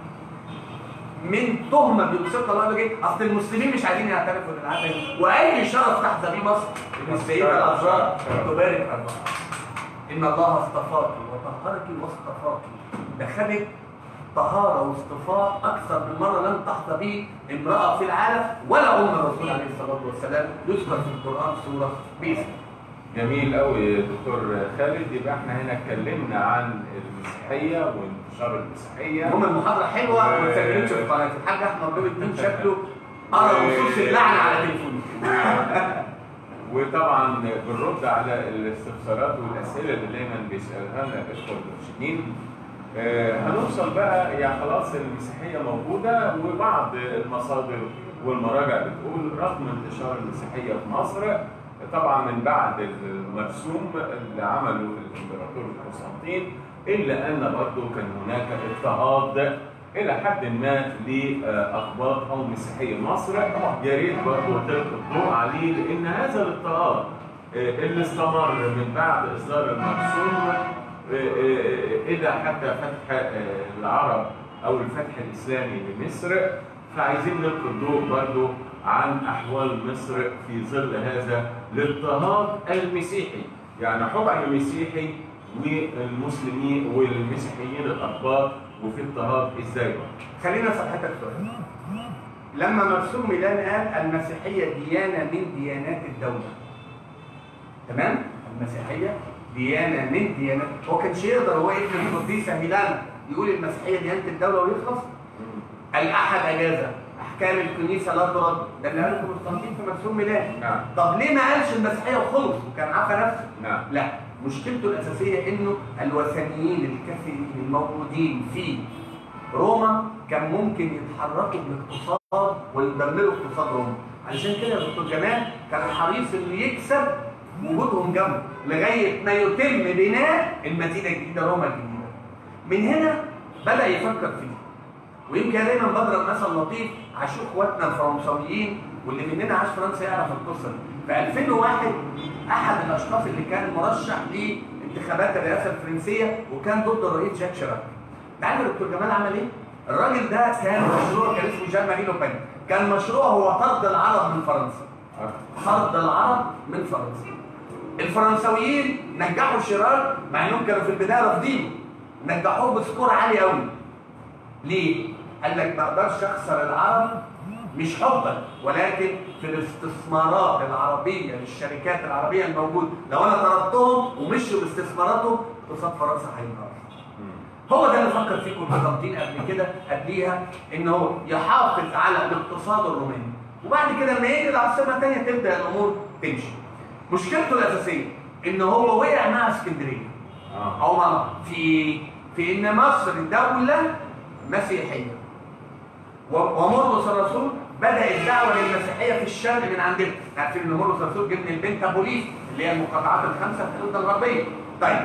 من تهمه بيوصفها الله بجد اصل المسلمين مش عايزين يعترفوا بالعدل واي شرف تحت بيه مصر ان السيده العذراء تبارك الله ان الله اصطفاك وطهرك واصطفاك ده خدت طهاره واصطفاء اكثر من مره لم تحظى به امراه في العالم ولا ام الرسول عليه الصلاه والسلام يذكر في القران سوره باسم جميل قوي دكتور خالد يبقى احنا هنا اتكلمنا عن المسيحيه وانتشار المسيحيه هم المحاضره حلوه وما سجلتش في قناه الحاج احمد نور الدين شكله قرا نصوص اللعنه على تليفونه وطبعا بنرد على الاستفسارات والاسئله اللي دايما بيسالها لنا الاخوه المرشدين آه، هنوصل بقى يعني خلاص المسيحيه موجوده وبعض المصادر والمراجع بتقول رغم انتشار المسيحيه في مصر طبعا من بعد المرسوم اللي عمله الامبراطور قسطنطين الا ان برضه كان هناك اضطهاد الى حد ما لاخبار او مسيحيه مصر يا ريت برضه تلقي الضوء عليه لان هذا الاضطهاد آه، اللي استمر من بعد اصدار المرسوم آه، آه، الى حتى فتح آه، العرب او الفتح الاسلامي لمصر فعايزين نلقي الضوء برضه عن احوال مصر في ظل هذا الاضطهاد المسيحي يعني حكم مسيحي والمسلمين والمسيحيين الاقباط وفي اضطهاد ازاي بقى؟ خلينا صحتك سؤال لما مرسوم ميلان قال المسيحيه ديانه من ديانات الدوله تمام المسيحيه ديانه من ديانات هو كانش يقدر هو ابن القديسه ميلان يقول المسيحيه ديانه الدوله ويخلص الاحد اجازه احكام الكنيسه لا ترد ده اللي قاله قسطنطين في مرسوم ميلان نعم طب ليه ما قالش المسيحيه وخلص وكان عافى نفسه نعم لا مشكلته الأساسية إنه الوثنيين الكثيرين الموجودين في روما كان ممكن يتحركوا بالاقتصاد ويدمروا اقتصاد روما علشان كده يا دكتور جمال كان حريص إنه يكسب وجودهم جنبه لغاية ما يتم بناء المدينة الجديدة روما الجديدة من هنا بدأ يفكر فيه ويمكن دايما بضرب مثل لطيف عاشوا اخواتنا الفرنساويين واللي مننا عاش فرنسا يعرف القصه دي. في 2001 احد الاشخاص اللي كان مرشح لانتخابات الرئاسه الفرنسيه وكان ضد الرئيس جاك شيراك. انت عارف يا دكتور جمال عمل ايه؟ الراجل ده كان مشروع كان اسمه جان ماري لوبين كان مشروع هو طرد العرب من فرنسا. طرد العرب من فرنسا. الفرنساويين نجحوا شيراك مع انهم كانوا في البدايه رافضينه. نجحوه بسكور عالي قوي. ليه؟ قال لك ما اقدرش اخسر العرب مش حبا ولكن في الاستثمارات العربيه للشركات العربيه الموجوده لو انا طردتهم ومشوا باستثماراتهم اقتصاد فرنسا هينهار هو ده اللي فكر فيه قسطنطين قبل كده قبليها ان هو يحافظ على الاقتصاد الروماني وبعد كده لما يجي العاصمه الثانيه تبدا الامور تمشي مشكلته الاساسيه ان هو وقع مع اسكندريه اه او مع في في ان مصر دوله مسيحيه و- ومرقس الرسول بدا الدعوه للمسيحيه في الشرق من عندنا عارفين ان مرقس الرسول جه من البنتابوليس اللي هي المقاطعات الخمسه في الحدود الغربيه طيب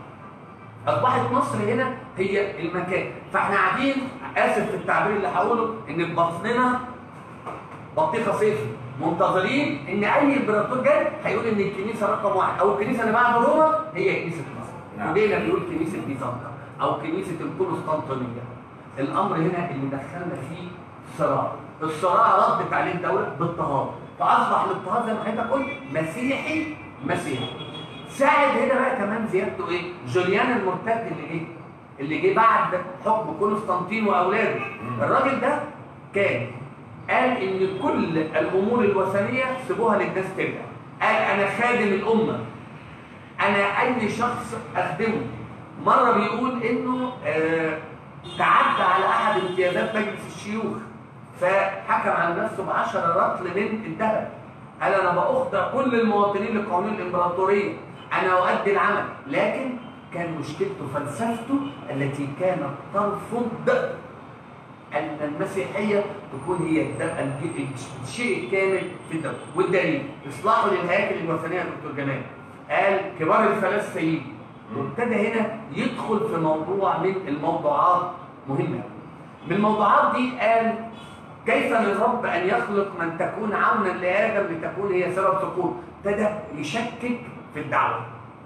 اصبحت مصر هنا هي المكان فاحنا قاعدين اسف في التعبير اللي هقوله ان في بطننا بطيخه صيفي منتظرين ان اي امبراطور جاي هيقول ان الكنيسه رقم واحد او الكنيسه اللي بعد روما هي كنيسه مصر نعم. ولينا بيقول كنيسه بيزنطة او كنيسه القسطنطينيه الامر هنا اللي دخلنا فيه صراع الصراع ردت عليه الدوله باضطهاد فاصبح الاضطهاد زي ما حضرتك قلت مسيحي مسيحي ساعد هنا بقى كمان زيادته ايه جوليان المرتد اللي جه اللي جه بعد حكم قسطنطين واولاده الراجل ده كان قال ان كل الامور الوثنيه سيبوها للناس ترجع قال انا خادم الامه انا اي شخص اخدمه مره بيقول انه آه تعدى على احد امتيازات مجلس الشيوخ فحكم على نفسه ب 10 رطل من الذهب قال انا باخضع كل المواطنين لقوانين الامبراطوريه انا اؤدي العمل لكن كان مشكلته فلسفته التي كانت ترفض ان المسيحيه تكون هي الد- الج- الشيء الكامل في الدوله والدليل اصلاحه للهياكل الوثنيه يا دكتور جمال قال كبار الفلاسفه يجوا وابتدى هنا يدخل في موضوع من الموضوعات مهمه من الموضوعات دي قال كيف للرب ان يخلق من تكون عونا لادم لتكون هي سبب سقوط ابتدى يشكك في الدعوه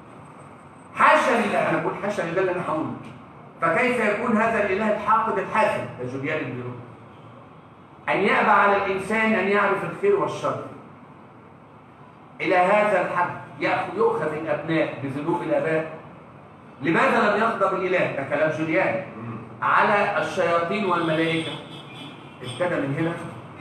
حاشا لله انا بقول حاشا لله اللي انا هقوله فكيف يكون هذا الاله الحاقد الحاسد ده جوليان اللي بيقول ان يأبى على الانسان ان يعرف الخير والشر الى هذا الحد يأخذ يؤخذ الابناء بذنوب الاباء لماذا لم يغضب الاله ده كلام جوليان على الشياطين والملائكه ابتدى من هنا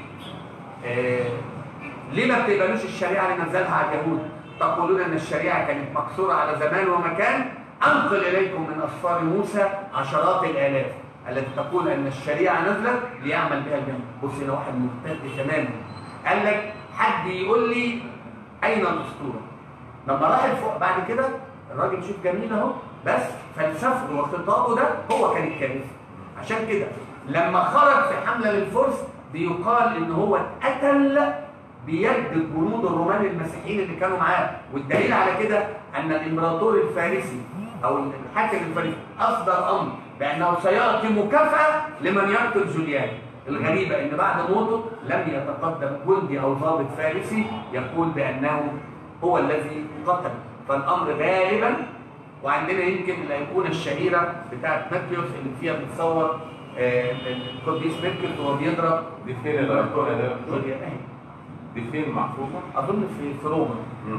آه ليه ما بتقبلوش الشريعه اللي نزلها على اليهود تقولون ان الشريعه كانت مقصوره على زمان ومكان انقل اليكم من اسفار موسى عشرات الالاف التي تقول ان الشريعه نزلت ليعمل بها الجميع بص هنا واحد مرتد تماما قال لك حد يقول لي اين الاسطوره لما راح فوق بعد كده الراجل شوف جميل اهو بس فلسفته وخطابه ده هو كان الكنيسه عشان كده لما خرج في حمله للفرس بيقال ان هو اتقتل بيد الجنود الرومان المسيحيين اللي كانوا معاه والدليل على كده ان الامبراطور الفارسي او الحاكم الفارسي اصدر امر بانه سيعطي مكافاه لمن يقتل جوليان الغريبة ان بعد موته لم يتقدم جندي او ضابط فارسي يقول بانه هو الذي قتل فالامر غالبا وعندنا يمكن الايقونه الشهيره بتاعت ميركيوس اللي فيها بتصور آه، القديس ميركيوس وهو بيضرب دي فين الايقونه ده؟ جوليان أهي. دي فين محفوظه؟ اظن في في روما مم.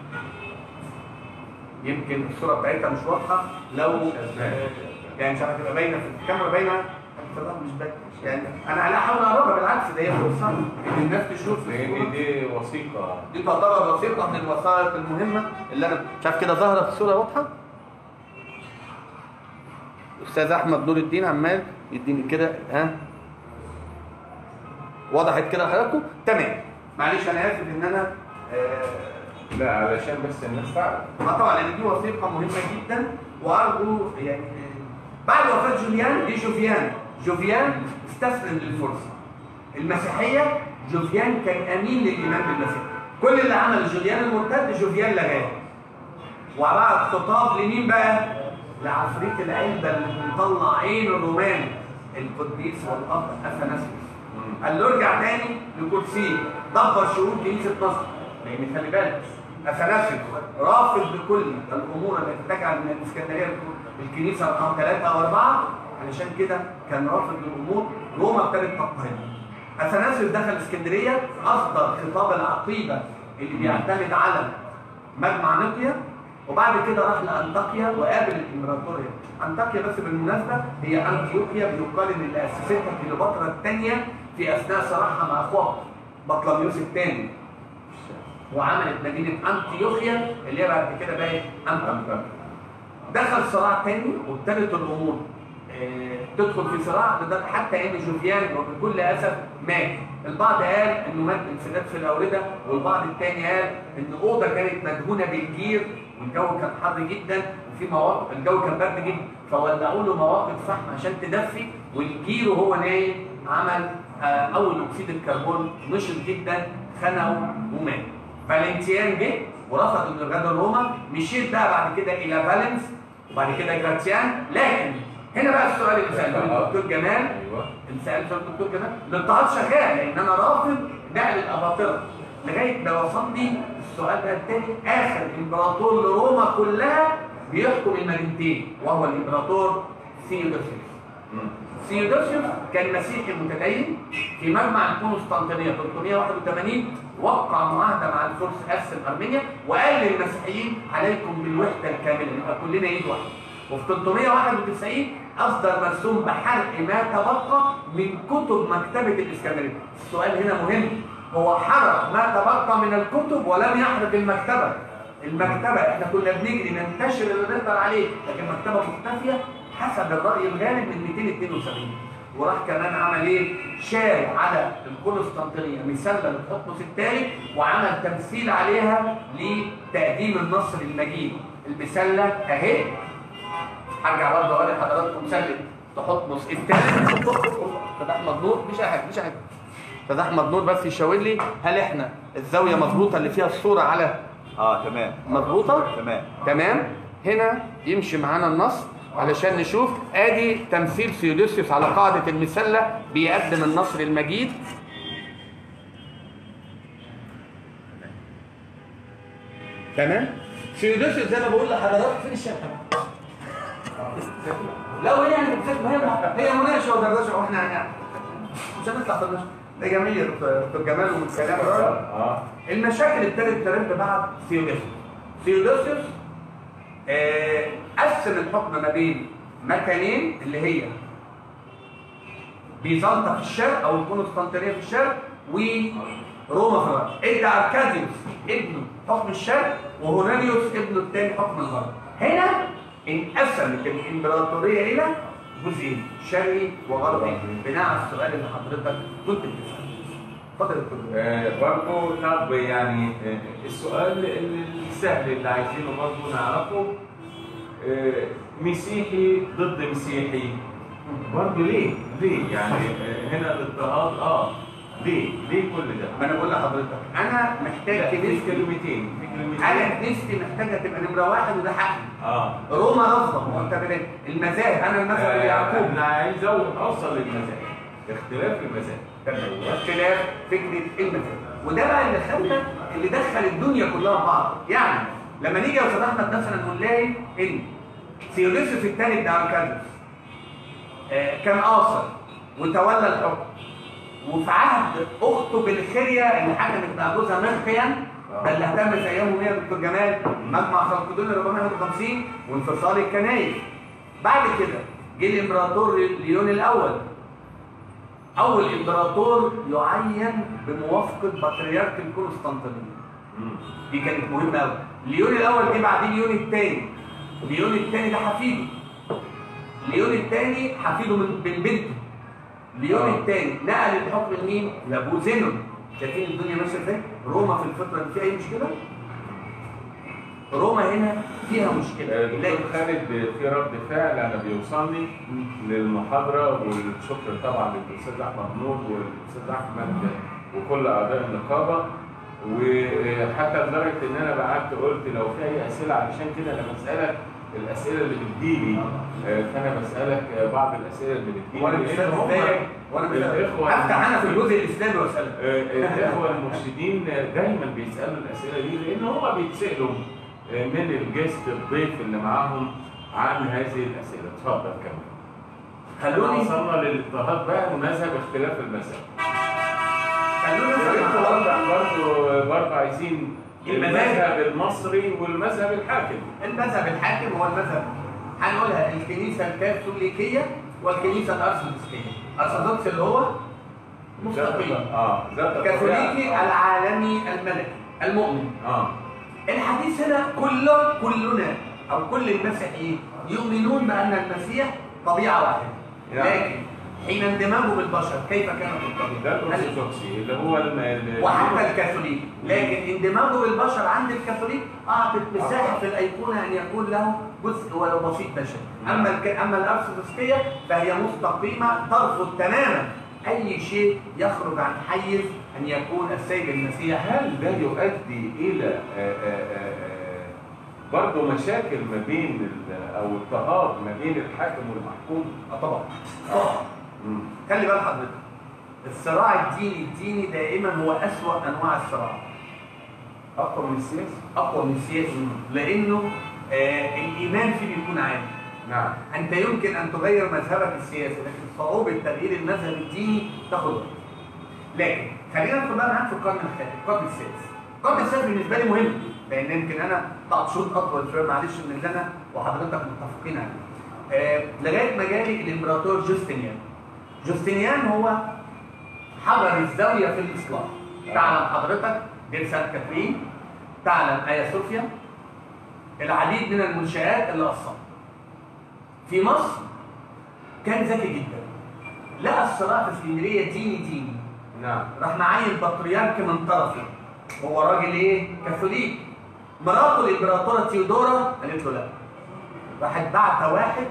يمكن الصوره بتاعتها مش واضحه لو آه، يعني مش عارف تبقى باينه في الكاميرا باينه بصراحه مش باينه يعني انا لا احاول اقربها بالعكس ده هي فرصه ان الناس تشوف لان دي وثيقه دي تعتبر وثيقه من الوثائق المهمه اللي انا مش عارف كده ظاهره في الصوره واضحه استاذ احمد نور الدين عمال يديني كده ها وضحت كده حضراتكم تمام معلش انا اسف ان انا آه لا علشان بس الناس تعرف ما طبعا لان دي وثيقه مهمه جدا وارجو يعني بعد وفاه جوليان دي جوفيان جوفيان استسلم للفرس المسيحيه جوفيان كان امين للايمان بالمسيح كل اللي عمل جوليان المرتد جوفيان لغاه وبعد خطاب لمين بقى لعفريت العلبه اللي مطلع عين الرومان القديس والاب اثناسيوس قال له ارجع تاني لكرسيه دبر شؤون كنيسه مصر لان خلي بالك اثناسيوس رافض بكل الامور التي تجعل من الاسكندريه الكنيسه رقم ثلاثه او اربعه علشان كده كان رافض للامور روما ابتدت تضطهد اثناسيوس دخل اسكندريه اصدر خطاب العقيده اللي بيعتمد على مجمع نقيا وبعد كده راح لانطاكيا وقابل الامبراطوريه انطاكيا بس بالمناسبه هي انطيوكيا بيقال ان اللي اسستها كليوباترا الثانيه في اثناء صراعها مع اخوها بطلميوس الثاني وعملت مدينه انطيوخيا اللي هي بعد كده بقت انطاكيا دخل صراع تاني وابتدت الامور آه، تدخل في صراع لدرجة حتى ان جوفيان وبكل اسف مات البعض قال انه مات انسداد في الاورده والبعض الثاني قال ان اوضه كانت مدهونه بالجير والجو كان حر جدا وفي مواقف الجو كان برد جدا فولعوا له مواقف فحم عشان تدفي والجير وهو نايم عمل آه، اول اكسيد الكربون نشط جدا خنقه ومات فالنتيان جه ورفض انه يغادر روما مشيت بقى بعد كده الى فالنس وبعد كده جراتيان لكن هنا بقى السؤال اللي ساله الدكتور جمال ايوه اللي سال سؤال الدكتور جمال الاضطهاد شغال لان انا رافض نقل الاباطره لغايه ما وصل لي السؤال بقى الثاني اخر امبراطور لروما كلها بيحكم المدينتين وهو الامبراطور ثيودوسيوس مم. ثيودوسيوس كان مسيحي متدين في مجمع القسطنطينيه 381 وقع معاهده مع الفرس قسم ارمينيا وقال للمسيحيين عليكم بالوحده الكامله نبقى كلنا ايد واحده وفي 391 اصدر مرسوم بحرق ما تبقى من كتب مكتبه الاسكندريه السؤال هنا مهم هو حرق ما تبقى من الكتب ولم يحرق المكتبه المكتبه احنا كنا بنجري ننتشر اللي نقدر عليه لكن المكتبه مختفيه حسب الراي الغالب من 272 وراح كمان عمل ايه؟ شال على القسطنطينيه مسله لتحتمس الثاني وعمل تمثيل عليها لتقديم النصر المجيد المسله اهي هرجع برضه اوري حضراتكم مسله تحتمس الثاني استاذ احمد نور مش احد مش احد استاذ احمد نور بس يشاور لي هل احنا الزاويه مظبوطه اللي فيها الصوره على اه تمام مظبوطه؟ تمام تمام هنا يمشي معانا النص علشان نشوف ادي تمثيل سيودوسيوس على قاعدة المسلة بيقدم النصر المجيد تمام سيودوسيوس زي ما بقول لحضرتك فين الشركة لا وهي يعني بتسيب مهمة هي مناقشة ودردشة واحنا يعني مش هنطلع في النشر ده جميل يا دكتور دكتور جمال ومن كلام الراجل اه المشاكل ابتدت ترد بعد ثيودوسيوس ثيودوسيوس آه، قسم الحكم ما بين مكانين اللي هي بيزنطة في الشرق او القسطنطينيه في الشرق وروما في الغرب ادى اركاديوس ابنه حكم الشرق وهونانيوس ابنه الثاني حكم الغرب هنا انقسمت الامبراطوريه الى جزئين شرقي وغربي بناء على السؤال اللي حضرتك كنت بتساله اتفضل يا دكتور آه، برضو طب يعني آه، السؤال السهل اللي عايزينه برضو نعرفه آه، مسيحي ضد مسيحي برضو ليه؟ ليه؟ يعني آه، هنا الاضطهاد اه ليه؟ ليه كل ده؟ ما انا بقول لحضرتك انا محتاج لا، في كنيستي كلمتين في كلمتين انا كنيستي محتاجه تبقى نمره واحد وده حقي اه روما رافضه معتبرين المذاهب انا المذهب آه، يعقوب انا عايز أو- اوصل للمذاهب اختلاف المذاهب اختلاف فكره المذهب وده بقى اللي خلى اللي دخل الدنيا كلها في بعض يعني لما نيجي يا استاذ احمد مثلا نلاقي ان ثيودوسيوس الثاني بتاع اركادوس آه، كان قاصر وتولى الحكم وفي عهد اخته بالخريه اللي حكمت مع جوزها مرخيا ده اللي اهتم في ايامه هي دكتور جمال مجمع خلقدون 451 وانفصال الكنائس بعد كده جه الامبراطور ليون الاول اول امبراطور يعين بموافقه بطريرك القسطنطينيه مم. دي كانت مهمه قوي ليون الاول جه بعدين ليون الثاني ليون الثاني ده حفيده ليون الثاني حفيده من من بنته ليون آه. الثاني نقل الحكم لمين لابوه زينون شايفين الدنيا ماشيه ازاي روما في الفتره دي فيها اي مشكله روما هنا فيها مشكله آه، دكتور لكن خالد في رد فعل انا بيوصلني للمحاضره والشكر طبعا للاستاذ احمد نور والاستاذ احمد وكل اعضاء النقابه وحتى لدرجه ان انا بعت قلت لو في اي اسئله علشان كده انا بسالك الاسئله اللي بتجيلي آه، فانا بسالك آه، بعض الاسئله اللي بتجيلي وانا مش لأن فاهم هم ازاي وانا مش فاهم الإخوة افتح انا في الجزء الاسلامي واسالك آه، الاخوه المرشدين دايما بيسالوا الاسئله دي لان هم بيتسالوا آه، من الجست الضيف اللي معاهم عن هذه الاسئله اتفضل كمل خلوني وصلنا للاضطهاد بقى ومذهب اختلاف المذهب خلوني يا ريت أسأل توضح برضه برضه عايزين المذاهب. المذهب المصري والمذهب الحاكم المذهب الحاكم هو المذهب هنقولها الكنيسه الكاثوليكيه والكنيسه الارثوذكسيه الارثوذكس اللي هو مستقيم اه ذات الكاثوليكي الطبيعة. العالمي الملكي المؤمن اه الحديث هنا كله كلنا او كل المسيحيين يؤمنون بان المسيح طبيعه واحده يعني. لكن حين اندماجه بالبشر كيف كانت ده الطبيعه؟ هل- الارثوذكسي اللي هو الم- ال- وحتى الكاثوليك لكن اندماجه بالبشر عند الكاثوليك اعطت مساحه في الايقونه ان يكون له جزء ولو بسيط بشري اما الك... اما الارثوذكسيه فهي مستقيمه ترفض تماما اي شيء يخرج عن حيز ان يكون السيد المسيح هل ده يؤدي الى آه، آه، آه، برضه مشاكل ما بين ال- او اضطهاد ما بين الحاكم والمحكوم؟ آه طبعا طبعا مم. خلي بال حضرتك الصراع الديني الديني دائما هو اسوا انواع الصراع اقوى من السياسي؟ اقوى من السياسي لانه آه الايمان فيه بيكون عالي نعم انت يمكن ان تغير مذهبك السياسي لكن صعوبه تغيير المذهب الديني تاخد وقت لكن خلينا ندخل بقى معاك في القرن الخامس القرن السادس القرن السادس بالنسبه لي مهم لان يمكن انا قطعت شوط اطول شويه معلش من اللي انا وحضرتك متفقين عليه. آه لغايه ما جالي الامبراطور جوستنيان. جوستنيان هو حجر الزاويه في الاسلام. تعلم حضرتك دير سانت كاترين تعلم ايا صوفيا العديد من المنشآت اللي أصلا في مصر كان ذكي جدا لقى الصراع في اسكندريه ديني ديني نعم راح معين بطريرك من طرفه هو راجل ايه كاثوليك مراته الامبراطوره تيودورا قالت له لا راحت بعت واحد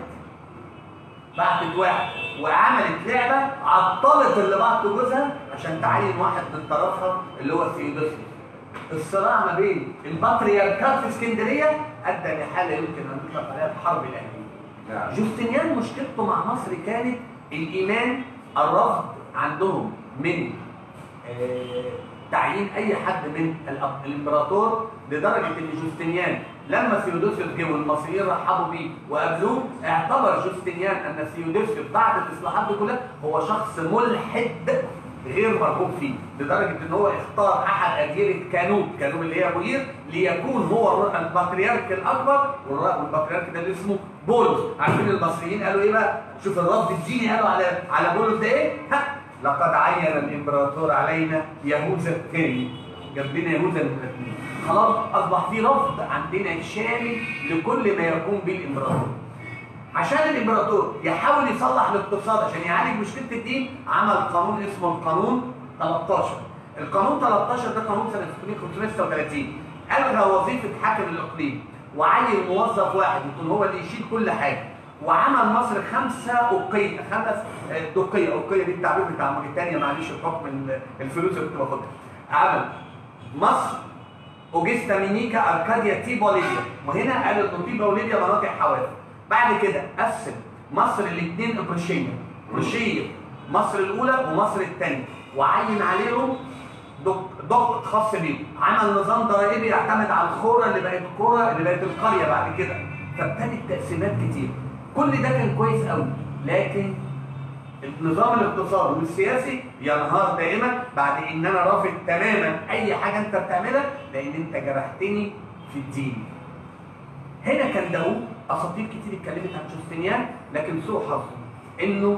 بعتت واحد وعملت لعبه عطلت اللي بعته جوزها عشان تعين واحد من طرفها اللي هو ثيودوسيوس الصراع ما بين البطريركات في اسكندريه ادى لحاله يمكن ان نطلق عليها الحرب الاهليه نعم جوستنيان مشكلته مع مصر كانت الايمان الرفض عندهم من آه، تعيين اي حد من الأب- الامبراطور لدرجه ان جوستنيان لما ثيودوسيوس جه والمصريين رحبوا بيه وقابلوه اعتبر جوستنيان ان ثيودوسيوس بعد الاصلاحات دي كلها هو شخص ملحد غير مرغوب فيه لدرجه ان هو اختار احد اديره كانوب كانوب اللي هي بوير ليكون هو الر- البطريرك الاكبر والر- والبطريرك ده اللي اسمه بولس عارفين المصريين قالوا ايه بقى شوف الرفض الديني قالوا على على بولس ده ايه ها لقد عين الامبراطور علينا يهوذا الثاني جاب لنا يهوذا الاثنين خلاص اصبح في رفض عندنا شامل لكل ما يقوم به الامبراطور عشان الامبراطور يحاول يصلح الاقتصاد عشان يعالج مشكله الدين عمل قانون اسمه القانون 13 القانون 13 ده قانون سنه 536 الغى وظيفه حاكم الاقليم وعين موظف واحد يكون هو اللي يشيل كل حاجه وعمل مصر خمسه اوقيه خمس آه، دوقيه اوقيه دي التعبير بتاع موريتانيا معلش بحكم ال- الفلوس اللي كنت باخدها عمل مصر اوجستا مينيكا اركاديا تيبا وليبيا وهنا قال ان تيبا وليبيا مناطق حواف بعد كده قسم مصر الاثنين ابرشيه ابرشيه مصر الاولى ومصر الثانيه وعين عليهم دق دق خاص بيهم عمل نظام ضرائبي يعتمد على الخوره اللي بقت الخوره اللي بقت القريه بعد كده فابتدت تقسيمات كتير كل ده كان كويس قوي لكن النظام الاقتصادي والسياسي ينهار دائما بعد ان انا رافض تماما اي حاجه انت بتعملها لان انت جرحتني في الدين. هنا كان داوود اساطير كتير اتكلمت عن جوستنيان لكن سوء حظه انه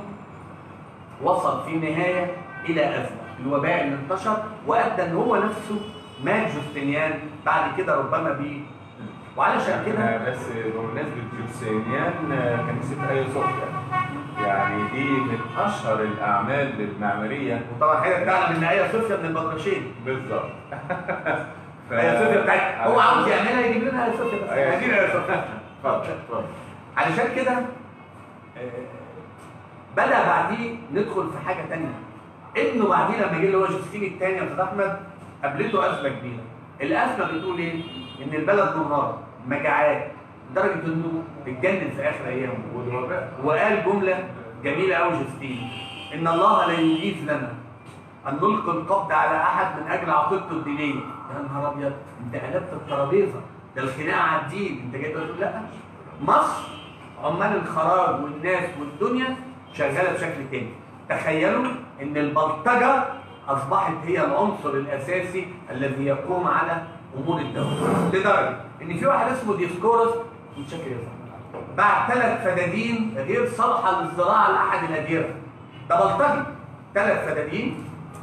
وصل في النهايه الى ازمه الوباء اللي انتشر وادى ان هو نفسه مات جوستنيان بعد كده ربما بيه وعلشان كده احنا بس بمناسبة جوسينيان كنيسة آيا صوفيا يعني دي من أشهر الأعمال المعمارية وطبعا حضرتك تعلم ان ايه صوفيا من البطرشين بالظبط ف... ايه صوفيا بتاعت هو عاوز يعملها يجيب لنا ايه صوفيا بس آيا عايزين ايه صوفيا اتفضل اتفضل علشان كده آه، بدأ بعديه ندخل في حاجة تانية انه بعديه لما جه اللي هو جوزفين الثاني يا استاذ احمد قابلته ازمة كبيرة الازمة بتقول ايه؟ ان البلد منهار مجاعات لدرجة انه اتجنن في اخر ايامه والوباء وقال جملة جميلة قوي جوزفين ان الله لا يجيز لنا ان نلقي القبض على احد من اجل عقيدته الدينية يا نهار ابيض انت قلبت الترابيزة ده الخناقة على الدين انت جاي تقول لا مصر عمال الخراج والناس والدنيا شغاله بشكل تاني تخيلوا ان البلطجه اصبحت هي العنصر الاساسي الذي يقوم على امور الدوله لدرجه ان في واحد اسمه ديسكورس متشكر يا زلمه باع ثلاث فدادين غير صالحه للزراعه لاحد الاديره ده بلطجي ثلاث فدادين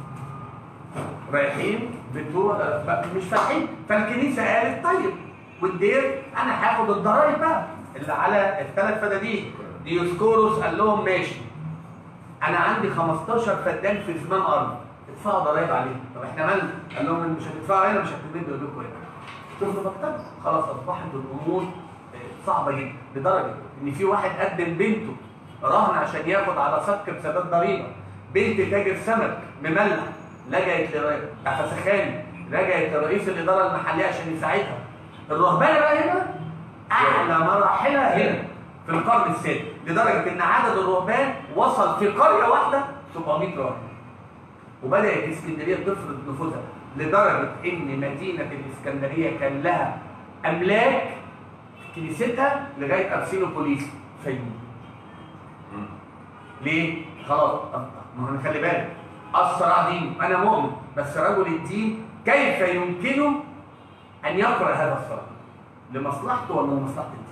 رايحين بتوع مش فاتحين فالكنيسه قالت طيب والدير انا هاخد الضرايب بقى اللي على الثلاث فدادين ديوسكوروس قال لهم ماشي انا عندي 15 فدان في زمان ارض ادفعوا ضرايب عليهم طب احنا مالنا قال لهم مش هتدفعوا هنا مش هتمدوا ايديكم هنا شوفوا بطل خلاص اصبحت الامور آه، صعبه جدا لدرجه ان في واحد قدم بنته رهن عشان ياخد على صك بسداد ضريبه بنت تاجر سمك مملح لجأت لفسخاني لجأت لرئيس الاداره المحليه عشان يساعدها الرهبانه بقى هنا اعلى مراحلها هنا في القرن السادس لدرجه ان عدد الرهبان وصل في قريه واحده 700 راهب وبدات اسكندريه تفرض نفوذها لدرجه ان مدينه الاسكندريه كان لها املاك في كنيستها لغايه ارسينوبوليس فيوم ليه؟ خلاص ما هو خلي بالك الصراع دين انا مؤمن بس رجل الدين كيف يمكنه ان يقرا هذا الصلاه لمصلحته ولا لمصلحه الدين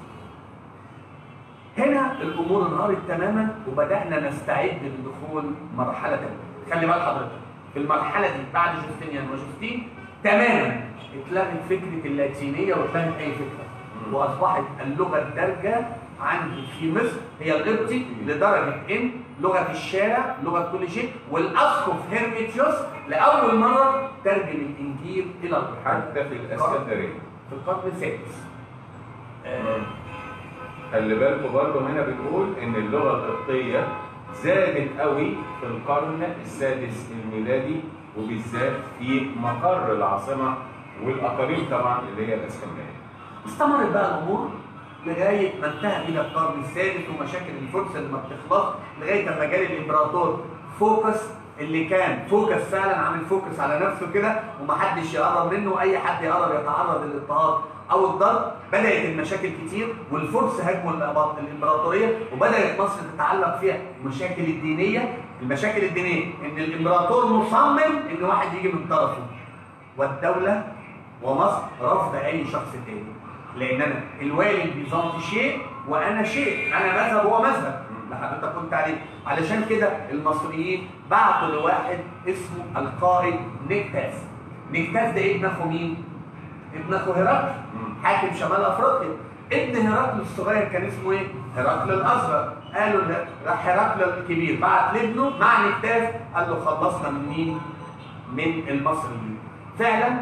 هنا الامور انهارت تماما وبدانا نستعد لدخول مرحله ثانيه خلي بال حضرتك في المرحله دي بعد جوستينيان وجوستين تماما اتلغت فكره اللاتينيه واتلغت اي فكره واصبحت اللغه الدارجه عندي في مصر هي القبطي لدرجه ان لغه الشارع لغه كل شيء والاسقف هيرميتيوس لاول مره ترجم الانجيل الى القران حتى في الاسكندريه في القرن السادس آه، خلي بالكم برضه هنا بنقول ان اللغه القبطيه زادت قوي في القرن السادس الميلادي وبالذات في مقر العاصمه والاقاليم طبعا اللي هي الاسكندريه. استمرت بقى الامور لغايه ما انتهى الى القرن السادس ومشاكل الفرس اللي ما بتخلص لغايه ما جالي الامبراطور فوكس اللي كان فوكس فعلا عامل فوكس على نفسه كده ومحدش يقرب منه واي حد يقرب يتعرض للاضطهاد او الضرب بدات المشاكل كتير والفرس هاجموا الأب- الامبراطوريه وبدات مصر تتعلق فيها المشاكل الدينيه المشاكل الدينيه ان الامبراطور مصمم ان واحد يجي من طرفه والدوله ومصر رفض اي شخص تاني لان انا الوالي البيزنطي شيء وانا شيء انا مذهب هو مذهب اللي حضرتك قلت عليه علشان كده المصريين بعتوا لواحد اسمه القائد نكتاس نكتاس ده ابن اخو مين؟ ابن اخو هرقل حاكم شمال افريقيا ابن هرقل الصغير كان اسمه ايه؟ هرقل الاصغر قالوا له راح هرقل الكبير بعت لابنه مع نكتاس قال له خلصنا من مين؟ من المصريين فعلا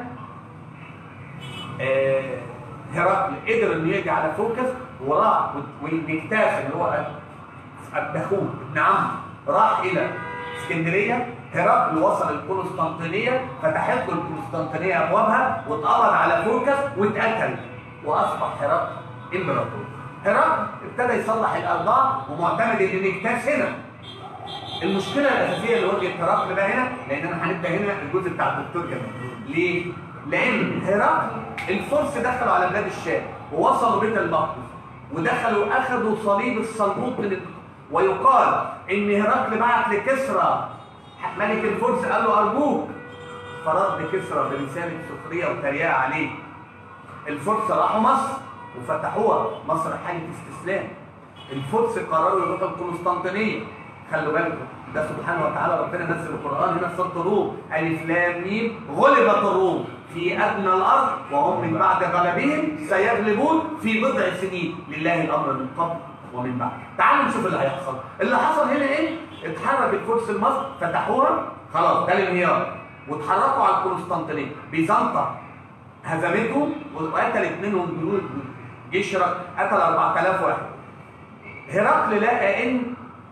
آه، هرقل قدر انه يجي على فوكس وراح والنكتاس اللي هو ابن اخوه ابن عمه راح الى اسكندريه هرقل وصل القسطنطينيه فتحت له القسطنطينيه ابوابها واتقبض على فوكس واتقتل واصبح هرقل امبراطور هرقل ابتدى يصلح الاوضاع ومعتمد ان نكتاس هنا المشكله الاساسيه اللي واجهت هرقل بقى هنا لان انا هنبدا هنا الجزء بتاع الدكتور جمال ليه؟ لان هرقل الفرس دخلوا على بلاد الشام ووصلوا بيت المقدس ودخلوا اخذوا صليب الصلبوط من ال... ويقال ان هرقل بعت لكسرى ملك الفرس قال له ارجوك فرد كسرى برساله سخريه وتريقه عليه الفرس راحوا مصر وفتحوها مصر حاله استسلام الفرس قرروا يروحوا القسطنطينيه خلوا بالكم ده سبحانه وتعالى ربنا نزل القران هنا في سوره الروم الف لام ميم غلبت الروم في ادنى الارض وهم من بعد غلبهم سيغلبون في بضع سنين لله الامر من قبل ومن بعد تعالوا نشوف اللي هيحصل اللي حصل هنا ايه اتحرك الفرس لمصر فتحوها خلاص ده الانهيار واتحركوا على القسطنطينيه بيزنطه هزمتهم وقتلت منهم جنود جيش هرقل قتل 4000 واحد هرقل لقى ان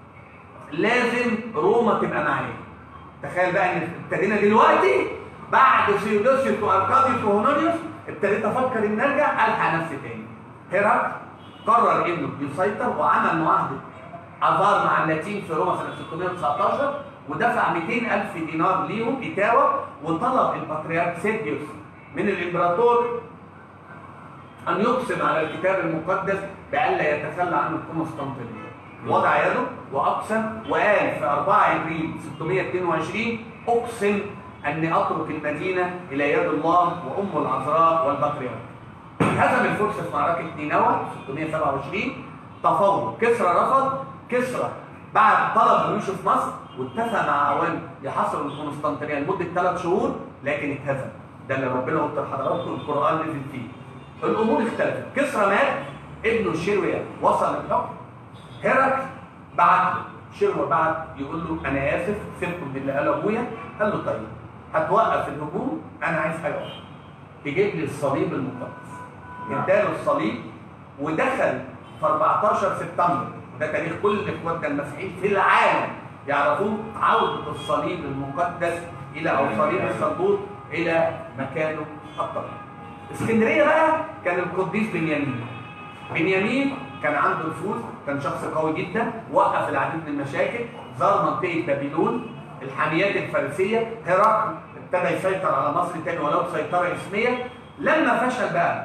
لازم روما تبقى معايا تخيل بقى ان ابتدينا دلوقتي بعد سيودوسيوس واركاديوس وهونوريوس ابتديت افكر ان ارجع الحق نفسي تاني هرقل قرر انه يسيطر وعمل معاهده ازار مع اللاتين في روما سنه 619 ودفع 200000 دينار ليهم اتاوه وطلب البطريرك سيرجيوس من الامبراطور ان يقسم على الكتاب المقدس بألا يتخلى عنه القسطنطينيه وضع يده واقسم وقال في 4 ابريل 622 اقسم اني اترك المدينه الى يد الله وام العذراء والبطريرك هزم الفرس في معركه نينوى 627 تفاوض كسرى رفض كسرى بعد طلب جيوشه في مصر واتفق مع عوام يحاصروا القسطنطينيه لمده ثلاث شهور لكن اتهزم ده اللي ربنا قلت لحضراتكم القران نزل فيه الامور اختلفت كسرى مات ابنه شيرويا وصل للحكم هرقل بعت له شيرويا بعت يقول له انا اسف سيبكم باللي قاله ابويا قال له طيب هتوقف الهجوم انا عايز حاجه واحده تجيب لي الصليب المقدس نعم. اداله الصليب ودخل في 14 سبتمبر ده تاريخ كل اخواتنا المسيحيين في العالم يعرفون عودة الصليب المقدس إلى أو صليب الصندوق إلى مكانه الطبيعي. اسكندرية بقى كان القديس بنيامين. بنيامين كان عنده نفوذ، كان شخص قوي جدا، وقف العديد من المشاكل، زار منطقة بابلون، الحاميات الفارسية، هرقل ابتدى يسيطر على مصر تاني ولو سيطرة اسمية، لما فشل بقى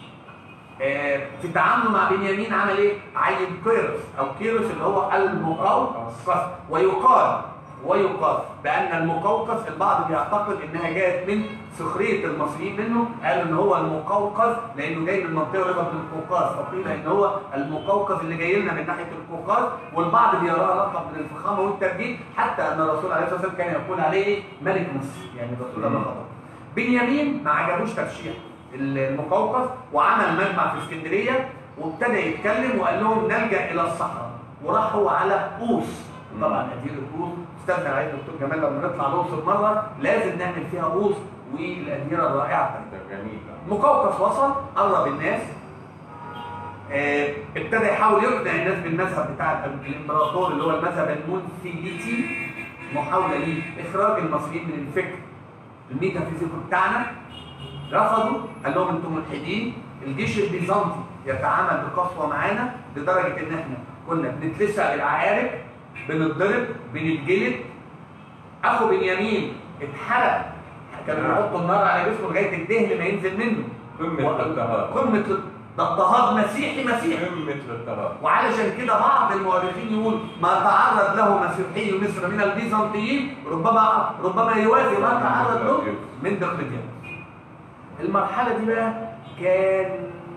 آه، في تعامله مع بنيامين عمل ايه؟ عين كيروس او كيروس اللي هو المقاوم ويقال ويقال بان المقوقس البعض بيعتقد انها جاءت من سخريه المصريين منه قالوا ان هو المقوقس لانه جاي من منطقه قريبه من القوقاز فقيل ان هو المقوقس اللي جاي لنا من ناحيه القوقاز والبعض بيراها لقب من الفخامه والترجيل حتى ان الرسول عليه الصلاه والسلام كان يقول عليه ملك مصر يعني الرسول الله خطب بنيامين ما عجبوش ترشيح المقوقس وعمل مجمع في اسكندريه وابتدى يتكلم وقال لهم نلجا الى الصحراء وراح هو على قوس طبعا ادير القوس استنى عليه الدكتور جمال لما نطلع الاقصر مره لازم نعمل فيها قوس والاديره الرائعه بتاعتها ده جميل مقوقس وصل قرب الناس آه، ابتدى يحاول يقنع الناس بالمذهب بتاع الامبراطور اللي هو المذهب المونثيليتي محاوله لاخراج المصريين من الفكر الميتافيزيقي بتاعنا رفضوا قال لهم انتم ملحدين الجيش البيزنطي يتعامل بقسوه معانا لدرجه ان احنا كنا بنتلسع بالعقارب بنتضرب بنتجلد اخو بنيامين اتحرق كانوا بيحطوا النار على جسمه لغايه الدهن ما ينزل منه قمة و- الاضطهاد. قمه ال- ده اضطهاد مسيحي مسيحي قمة الاضطهاد وعلشان كده بعض المؤرخين يقول ما تعرض له مسيحي مصر من البيزنطيين ربما ربما يوازي ما تعرض له من دقيقتين المرحلة دي بقى كان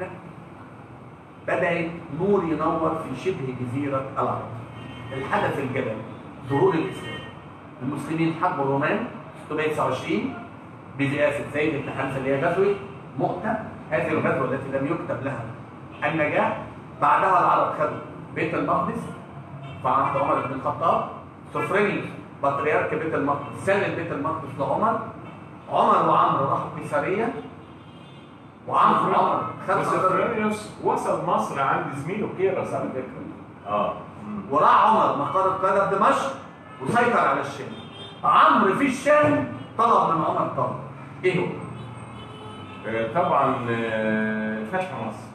بدأ نور ينور في شبه جزيرة العرب الحدث الجبلي ظهور الإسلام المسلمين حاربوا الرومان 629 برئاسة زيد بن حمزة اللي هي غزوة مؤتة هذه الغزوة التي لم يكتب لها النجاح بعدها العرب خدوا بيت المقدس في عهد عمر بن الخطاب سفرينيوس بطريرك بيت المقدس سلم بيت المقدس لعمر عمر وعمرو راحوا قيصرية وعمرو وعمر خد وسفرانيوس وصل مصر عند زميله كيرس على فكرة اه مم. وراح عمر مقر القاهرة في دمشق وسيطر على الشام عمرو في الشام طلب من عمر طلب ايه هو؟ آه، طبعا آه، فتح مصر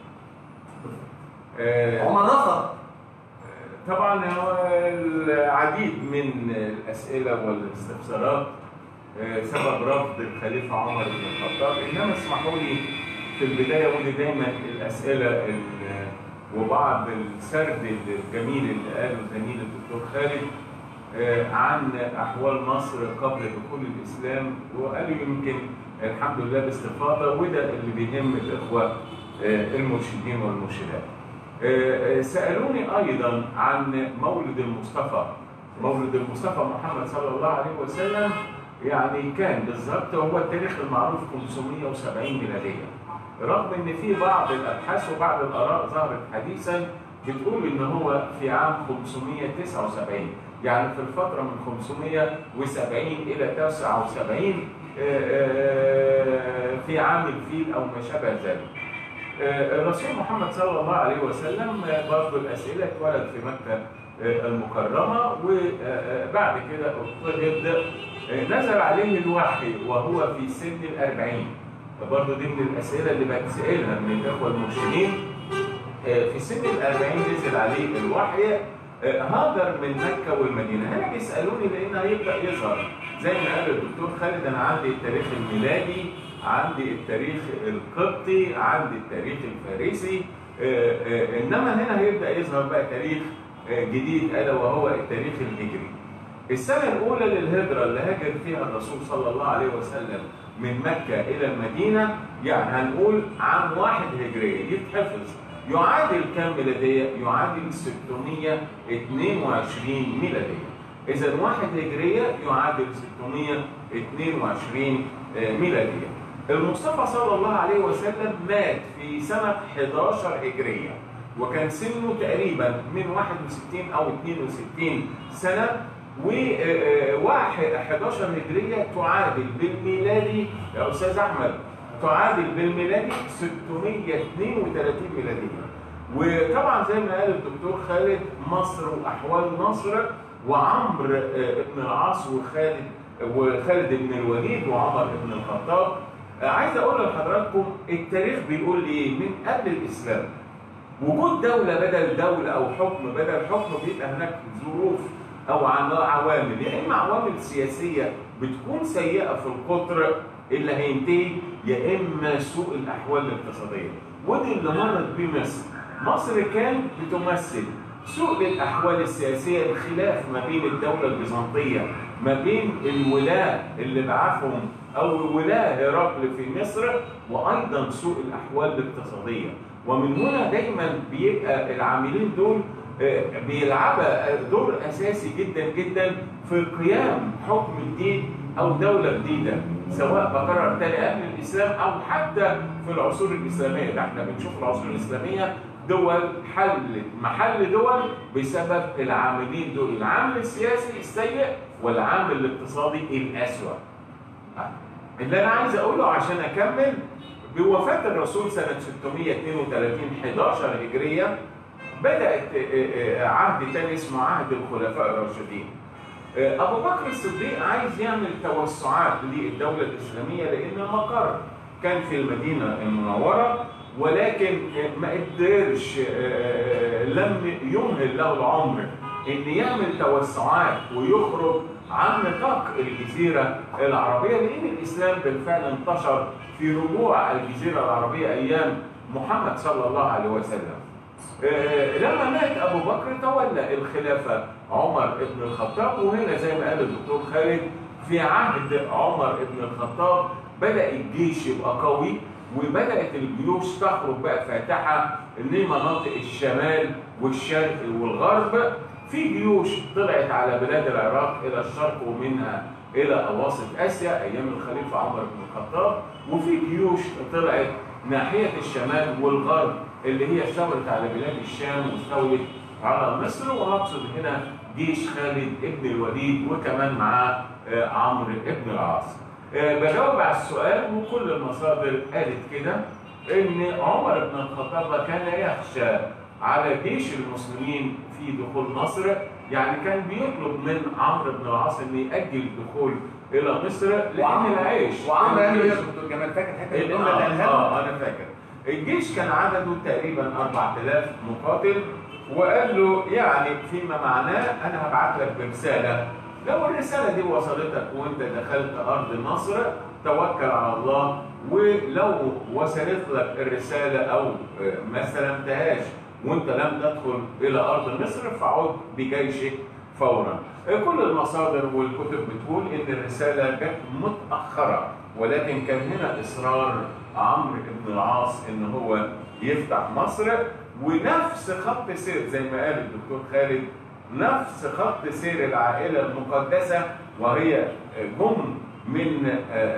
آه، عمر رفض طبعا هو العديد من الاسئله والاستفسارات آه، سبب رفض الخليفه عمر بن الخطاب انما اسمحوا لي في البدايه ودي دايما الاسئله ال- وبعض السرد الجميل اللي قاله زميل الدكتور خالد آه، عن احوال مصر قبل دخول الاسلام وقال يمكن الحمد لله باستفاضه وده اللي بيهم الاخوه آه، المرشدين والمرشدات. آه، آه، سالوني ايضا عن مولد المصطفى مولد المصطفى محمد صلى الله عليه وسلم يعني كان بالظبط هو التاريخ المعروف 570 ميلاديه رغم ان في بعض الابحاث وبعض الاراء ظهرت حديثا بتقول ان هو في عام 579 يعني في الفتره من 570 الى 79 آه، آه، في عام الفيل او ما شابه ذلك. آه، الرسول محمد صلى الله عليه وسلم آه، برضه الاسئله اتولد في مكه آه، المكرمه وبعد كده اضطهد آه، نزل عليه الوحي وهو في سن الأربعين فبرضه دي من الاسئله اللي بتسالها من الاخوه المرشدين آه، في سن الأربعين نزل عليه الوحي آه، هاجر من مكة والمدينة هنا بيسألوني لأن هيبدأ يظهر زي ما قال الدكتور خالد أنا عندي التاريخ الميلادي عندي التاريخ القبطي عندي التاريخ الفارسي آه، آه، إنما هنا هيبدأ يظهر بقى تاريخ آه، جديد ألا وهو التاريخ الهجري السنة الأولى للهجرة اللي هاجر فيها الرسول صلى الله عليه وسلم من مكة إلى المدينة يعني هنقول عام واحد هجرية دي تحفظ يعادل كم ميلادية؟ يعادل 622 ميلادية إذا واحد هجرية يعادل 622 آه، ميلادية المصطفى صلى الله عليه وسلم مات في سنة 11 هجرية وكان سنه تقريبا من 61 أو 62 سنة و آه، واحد 11 هجرية تعادل بالميلادي يا أستاذ أحمد تعادل بالميلادي 632 ميلادية وطبعا زي ما قال الدكتور خالد مصر وأحوال مصر وعمرو آه، بن العاص وخالد وخالد بن الوليد وعمر بن الخطاب آه، عايز اقول لحضراتكم التاريخ بيقول ايه من قبل الاسلام وجود دولة بدل دولة أو حكم بدل حكم بيبقى هناك ظروف أو عن- عوامل يا إما عوامل سياسية بتكون سيئة في القطر اللي هينتهي يا إما سوء الأحوال الاقتصادية ودي اللي مرت بيه مصر مصر كانت بتمثل سوء الأحوال السياسية الخلاف ما بين الدولة البيزنطية ما بين الولاة اللي بعثهم أو الولاة هرقل في مصر وأيضا سوء الأحوال الاقتصادية ومن هنا دايما بيبقى العاملين دول آه، بيلعبوا دور أساسي جدا جدا في قيام حكم جديد أو دولة جديدة سواء بكرر تاني قبل الإسلام أو حتى في العصور الإسلامية ده احنا بنشوف العصور الإسلامية دول حلت محل دول بسبب العاملين دول العامل السياسي السيء والعامل الاقتصادي الأسوأ اللي انا عايز اقوله عشان اكمل بوفاه الرسول سنه 632 11 هجريه بدات آه، آه، عهد تاني اسمه عهد الخلفاء الراشدين آه، ابو بكر الصديق عايز يعمل توسعات للدوله الاسلاميه لان المقر كان في المدينه المنوره ولكن آه، ما قدرش آه، آه، لم يمهل له العمر ان يعمل توسعات ويخرج عن نطاق الجزيره العربيه لان الاسلام بالفعل انتشر في ربوع الجزيره العربيه ايام محمد صلى الله عليه وسلم. آه، لما مات ابو بكر تولى الخلافه عمر بن الخطاب وهنا زي ما قال الدكتور خالد في عهد عمر بن الخطاب بدا الجيش يبقى قوي وبدات الجيوش تخرج بقى فاتحه لمناطق الشمال والشرق والغرب في جيوش طلعت على بلاد العراق الى الشرق ومنها الى اواسط اسيا ايام الخليفه عمر بن الخطاب وفي جيوش طلعت ناحيه الشمال والغرب اللي هي استولت على بلاد الشام واستولت على مصر ونقصد هنا جيش خالد ابن الوليد وكمان معاه آه، عمرو ابن العاص. آه، بجاوب على السؤال وكل المصادر قالت كده ان عمر بن الخطاب كان يخشى على جيش المسلمين في دخول مصر يعني كان بيطلب من عمرو بن العاص ان ياجل الدخول الى مصر لان العيش وعمرو قال له الجيش- يا دكتور جمال فاكر الحته ال- اللي قلنا اه الالهام اه انا فاكر الجيش كان عدده تقريبا 4000 مقاتل وقال له يعني فيما معناه انا هبعت لك برساله لو الرساله دي وصلتك وانت دخلت ارض مصر توكل على الله ولو وصلت لك الرساله او آه، ما استلمتهاش وانت لم تدخل الى ارض مصر فعد بجيشك فورا كل المصادر والكتب بتقول ان الرساله جت متاخره ولكن كان هنا اصرار عمرو بن العاص ان هو يفتح مصر ونفس خط سير زي ما قال الدكتور خالد نفس خط سير العائله المقدسه وهي جم من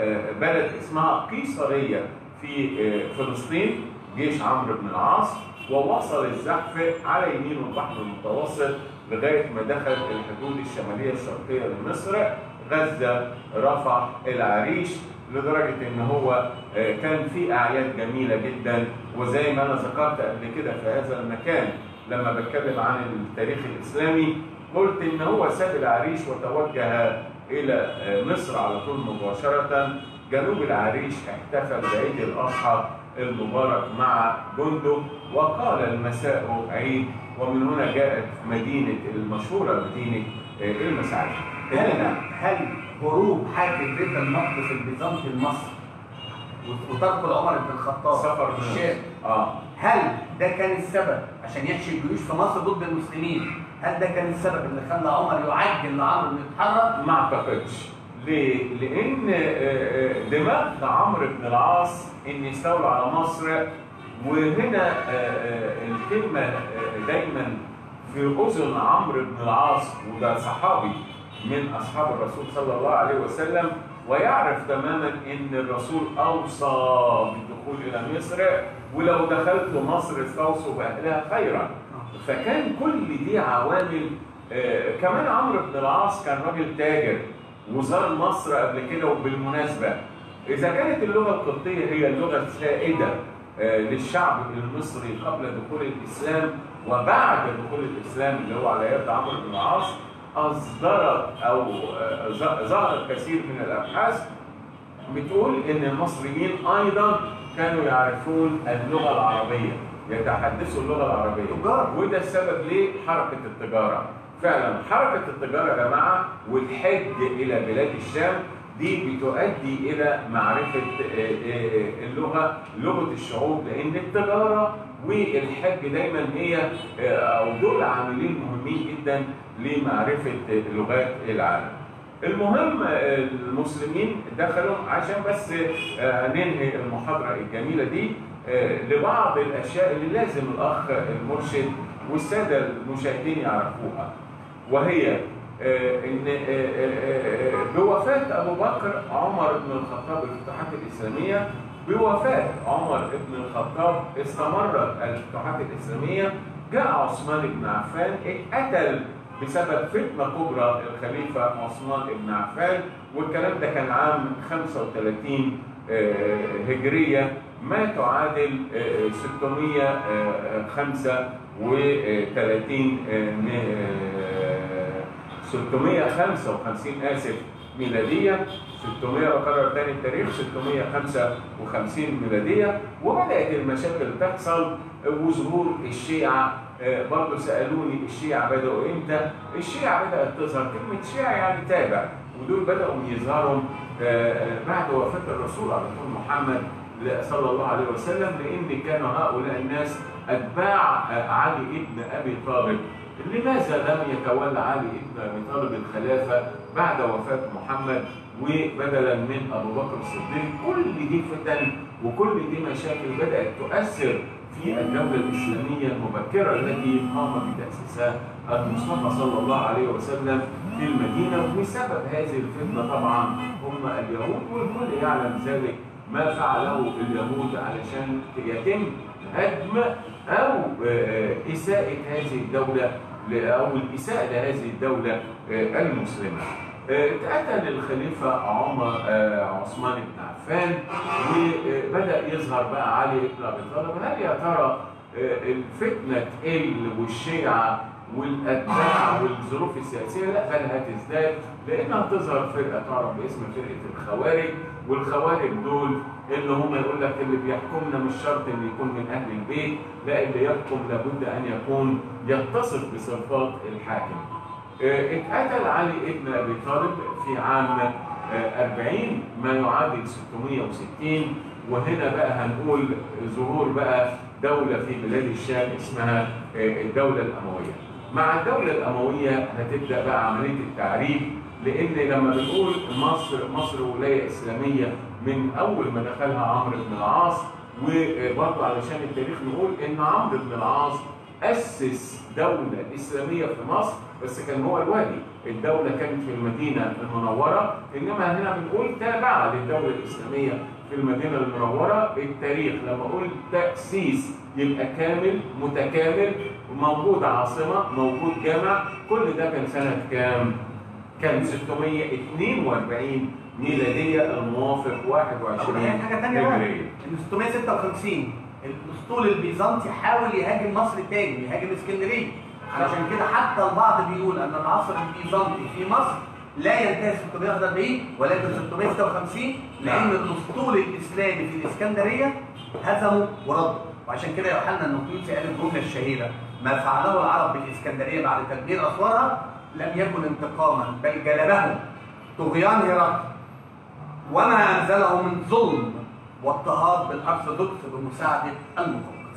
بلد اسمها قيصريه في فلسطين جيش عمرو بن العاص ووصل الزحف على يمين البحر المتوسط لغايه ما دخل الحدود الشماليه الشرقيه لمصر غزه رفح العريش لدرجه ان هو آه، كان في اعياد جميله جدا وزي ما انا ذكرت قبل كده في هذا المكان لما بتكلم عن التاريخ الاسلامي قلت ان هو ساب العريش وتوجه الى آه، مصر على طول مباشره جنوب العريش احتفل بعيد الاضحى المبارك مع جنده وقال المساء عيد ومن هنا جاءت مدينه المشهوره مدينه آه، المساعي هل هل هروب حاكم بيت المقدس البيزنطي لمصر وترك عمر بن الخطاب سفر من الشام اه هل ده كان السبب عشان يحشي الجيوش في مصر ضد المسلمين هل ده كان السبب اللي خلى عمر يعجل لعمرو انه يتحرك ما اعتقدش ليه؟ لان آه، آه، دماغ عمرو بن العاص ان يستولى على مصر وهنا آه، آه، الكلمه آه، دايما في اذن عمرو بن العاص وده صحابي من اصحاب الرسول صلى الله عليه وسلم ويعرف تماما ان الرسول اوصى بالدخول الى مصر ولو دخلت مصر استوصوا باهلها خيرا فكان كل دي عوامل آه، كمان عمرو بن العاص كان راجل تاجر وزار مصر قبل كده وبالمناسبه اذا كانت اللغه القبطيه هي اللغه السائده آه، للشعب المصري قبل دخول الاسلام وبعد دخول الاسلام اللي هو على يد عمرو بن العاص اصدرت او آه، ظ- ظهر كثير من الابحاث بتقول ان المصريين ايضا كانوا يعرفون اللغه العربيه يتحدثوا اللغه العربيه تجار. وده السبب ليه حركه التجاره فعلا حركه التجاره يا جماعه والحج الى بلاد الشام دي بتؤدي الى معرفه آه، آه، اللغه لغه الشعوب لان التجاره والحج دايما هي آه، او دول عاملين مهمين جدا لمعرفه لغات العالم. المهم آه، المسلمين دخلوا عشان بس آه، ننهي المحاضره الجميله دي آه، لبعض الاشياء اللي لازم الاخ المرشد والساده المشاهدين يعرفوها وهي آه، ان آه، آه، آه، بوفاه ابو بكر عمر بن الخطاب الفتوحات الاسلاميه بوفاه عمر بن الخطاب استمرت الفتوحات الاسلاميه جاء عثمان بن عفان اتقتل بسبب فتنه كبرى الخليفه عثمان بن عفان والكلام ده كان عام 35 آه، هجريه ما تعادل آه، 635 آه، م- آه، 655 اسف ميلاديه 600 بكرر تاني التاريخ 655 ميلاديه وبدات المشاكل تحصل وظهور الشيعه آه، برضه سالوني الشيعه بداوا امتى؟ الشيعه بدات تظهر كلمه شيعه يعني تابع ودول بداوا يظهروا آه، بعد وفاه الرسول على طول محمد صلى الله عليه وسلم لان كانوا هؤلاء الناس اتباع آه، علي ابن ابي طالب لماذا لم يتولى علي ابن ابي طالب الخلافه بعد وفاه محمد وبدلا من ابو بكر الصديق كل دي فتن وكل دي مشاكل بدات تؤثر في الدوله الاسلاميه المبكره التي قام بتاسيسها المصطفى صلى الله عليه وسلم في المدينه وسبب هذه الفتنه طبعا هم اليهود والكل يعلم ذلك ما فعله اليهود علشان يتم هدم او آه، اساءه هذه الدوله ل- او الاساءه لهذه الدوله آه، المسلمه. آه، اتقتل الخليفه عمر آه، عثمان بن عفان وبدا يظهر بقى علي بن ابي طالب هل يا ترى آه، الفتنه تقل والشيعه والاتباع والظروف السياسيه لا بل هتزداد لانها تظهر فرقه تعرف باسم فرقه الخوارج والخوارج دول اللي هم يقول لك اللي بيحكمنا مش شرط ان يكون من اهل البيت لا اللي يحكم لابد ان يكون يتصف بصفات الحاكم. آه، اتقتل علي ابن ابي طالب في عام آه، 40 ما يعادل 660 وهنا بقى هنقول ظهور بقى دوله في بلاد الشام اسمها آه، الدوله الامويه. مع الدوله الامويه هتبدا بقى عمليه التعريف لان لما بنقول مصر مصر ولايه اسلاميه من اول ما دخلها عمرو بن العاص وبرضه علشان التاريخ نقول ان عمرو بن العاص اسس دوله اسلاميه في مصر بس كان هو الوالي الدوله كانت في المدينه المنوره انما هنا بنقول تابعه للدوله الاسلاميه في المدينه المنوره التاريخ لما اقول تاسيس يبقى كامل متكامل موجود عاصمه موجود جامع كل ده كان سنه كام؟ كان 642 ميلاديه الموافق 21 هي حاجه ثانيه بقى هجريه ان 656 الاسطول البيزنطي حاول يهاجم مصر تاني يهاجم اسكندريه علشان كده حتى البعض بيقول ان العصر البيزنطي في مصر لا ينتهي 641 ولكن 656 لان الاسطول الاسلامي في الاسكندريه هزموا وردوا وعشان كده يوحنا النطيسي قال الجمله الشهيره ما فعله العرب بالاسكندريه بعد تدمير اسوارها لم يكن انتقاما بل جلبهم طغيان هرقل وما انزله من ظلم واضطهاد بالارثوذكس بمساعده المقوقس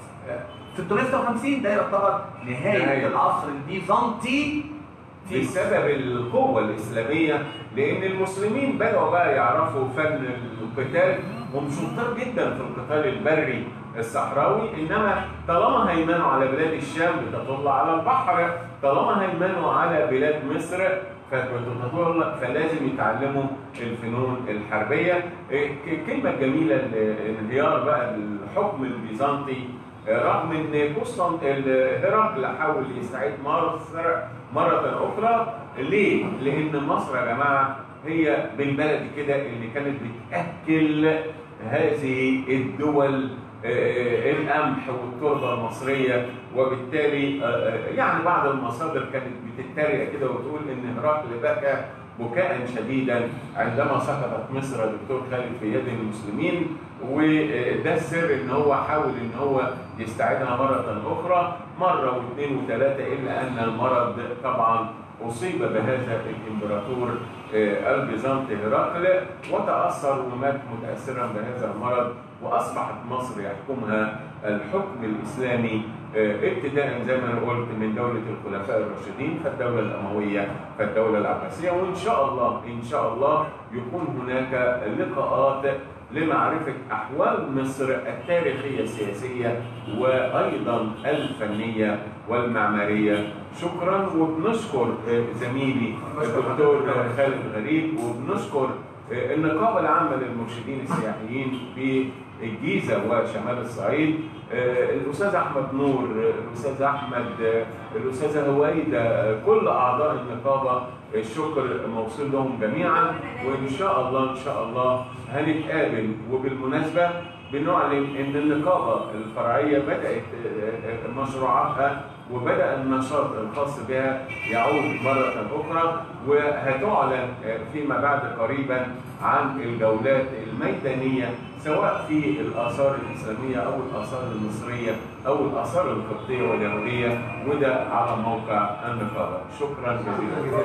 656 ده يعتبر نهايه نهاية. العصر البيزنطي في بسبب القوة الإسلامية لأن المسلمين بدأوا بقى يعرفوا فن القتال هم شطار جدا في القتال البري الصحراوي إنما طالما هيمنوا على بلاد الشام بتطل على البحر طالما هيمنوا على بلاد مصر فبتطل فلازم يتعلموا الفنون الحربية إيه، الكلمة الجميلة الانهيار بقى الحكم البيزنطي رغم ان قسطن هرقل حاول يستعيد مصر مرة أخرى ليه؟ لأن مصر يا جماعة هي بالبلد كده اللي كانت بتأكل هذه الدول آه، القمح والتربة المصرية وبالتالي آه، آه، يعني بعض المصادر كانت بتتريق كده وتقول إن هرقل بكى بكاء شديدا عندما سقطت مصر دكتور خالد في يد المسلمين وده السر ان هو حاول ان هو يستعيدها مرة اخرى مرة واثنين وثلاثة الا ان المرض طبعا أصيب بهذا الإمبراطور آه، البيزنطي هرقل وتأثر ومات متأثرا بهذا المرض وأصبحت مصر يحكمها الحكم الإسلامي آه، ابتداء زي ما أنا قلت من دولة الخلفاء الراشدين فالدولة الأموية فالدولة العباسية وإن شاء الله إن شاء الله يكون هناك لقاءات لمعرفة أحوال مصر التاريخية السياسية وأيضا الفنية والمعمارية شكرا وبنشكر آه، زميلي الدكتور خالد غريب وبنشكر آه، النقابة العامة للمرشدين السياحيين بالجيزة وشمال الصعيد آه، الأستاذ أحمد نور آه، الأستاذ أحمد آه، الأستاذة هويدة آه، كل أعضاء النقابة الشكر موصول لهم جميعا وإن شاء الله إن شاء الله هنتقابل وبالمناسبة بنعلن ان النقابه الفرعيه بدات مشروعاتها وبدا النشاط الخاص بها يعود مره اخرى وهتعلن فيما بعد قريبا عن الجولات الميدانيه سواء في الاثار الاسلاميه او الاثار المصريه او الاثار القبطيه واليهوديه وده على موقع النقابه شكرا جزيلا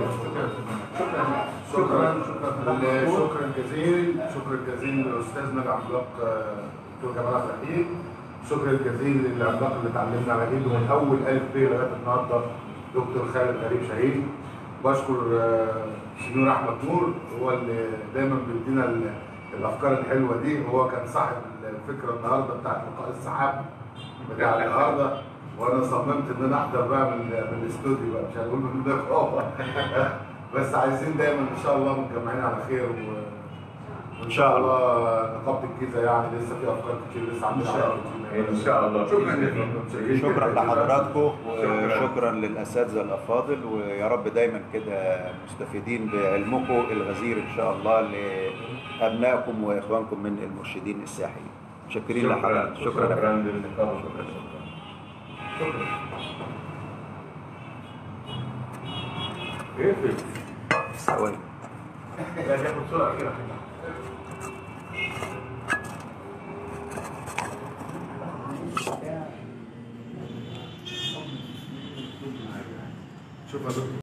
شكرا شكرا شكرا جزيلا شكرا جزيلا لاستاذنا العملاق آه، دكتور جمال عبد الحليم شكرا جزيلا للعملاق اللي اتعلمنا على ايده من اول الف ب لغايه النهارده دكتور خالد غريب شهيد بشكر آه، سنور احمد نور هو اللي دايما بيدينا ال- الافكار الحلوه دي هو كان صاحب الفكره النهارده بتاعت لقاء السحاب بتاع النهارده وانا صممت ان انا احضر بقى من من الاستوديو بقى مش هنقول من النقابه بس عايزين دايما ان شاء الله متجمعين على خير و... وان شاء الله نقابه الجيزه يعني لسه في افكار كتير لسه عندنا ان شاء الله ان شاء الله شكرا جزيلا شكرا لحضراتكم شكراً. وشكرا للاساتذه الافاضل ويا رب دايما كده مستفيدين بعلمكم الغزير ان شاء الله لابنائكم واخوانكم من المرشدين السياحيين متشكرين لحضرتك شكرا لك شكرا للنقابه شكرا شكرا اقفل ثواني لا ياخد سرعه كده شوف يا دكتور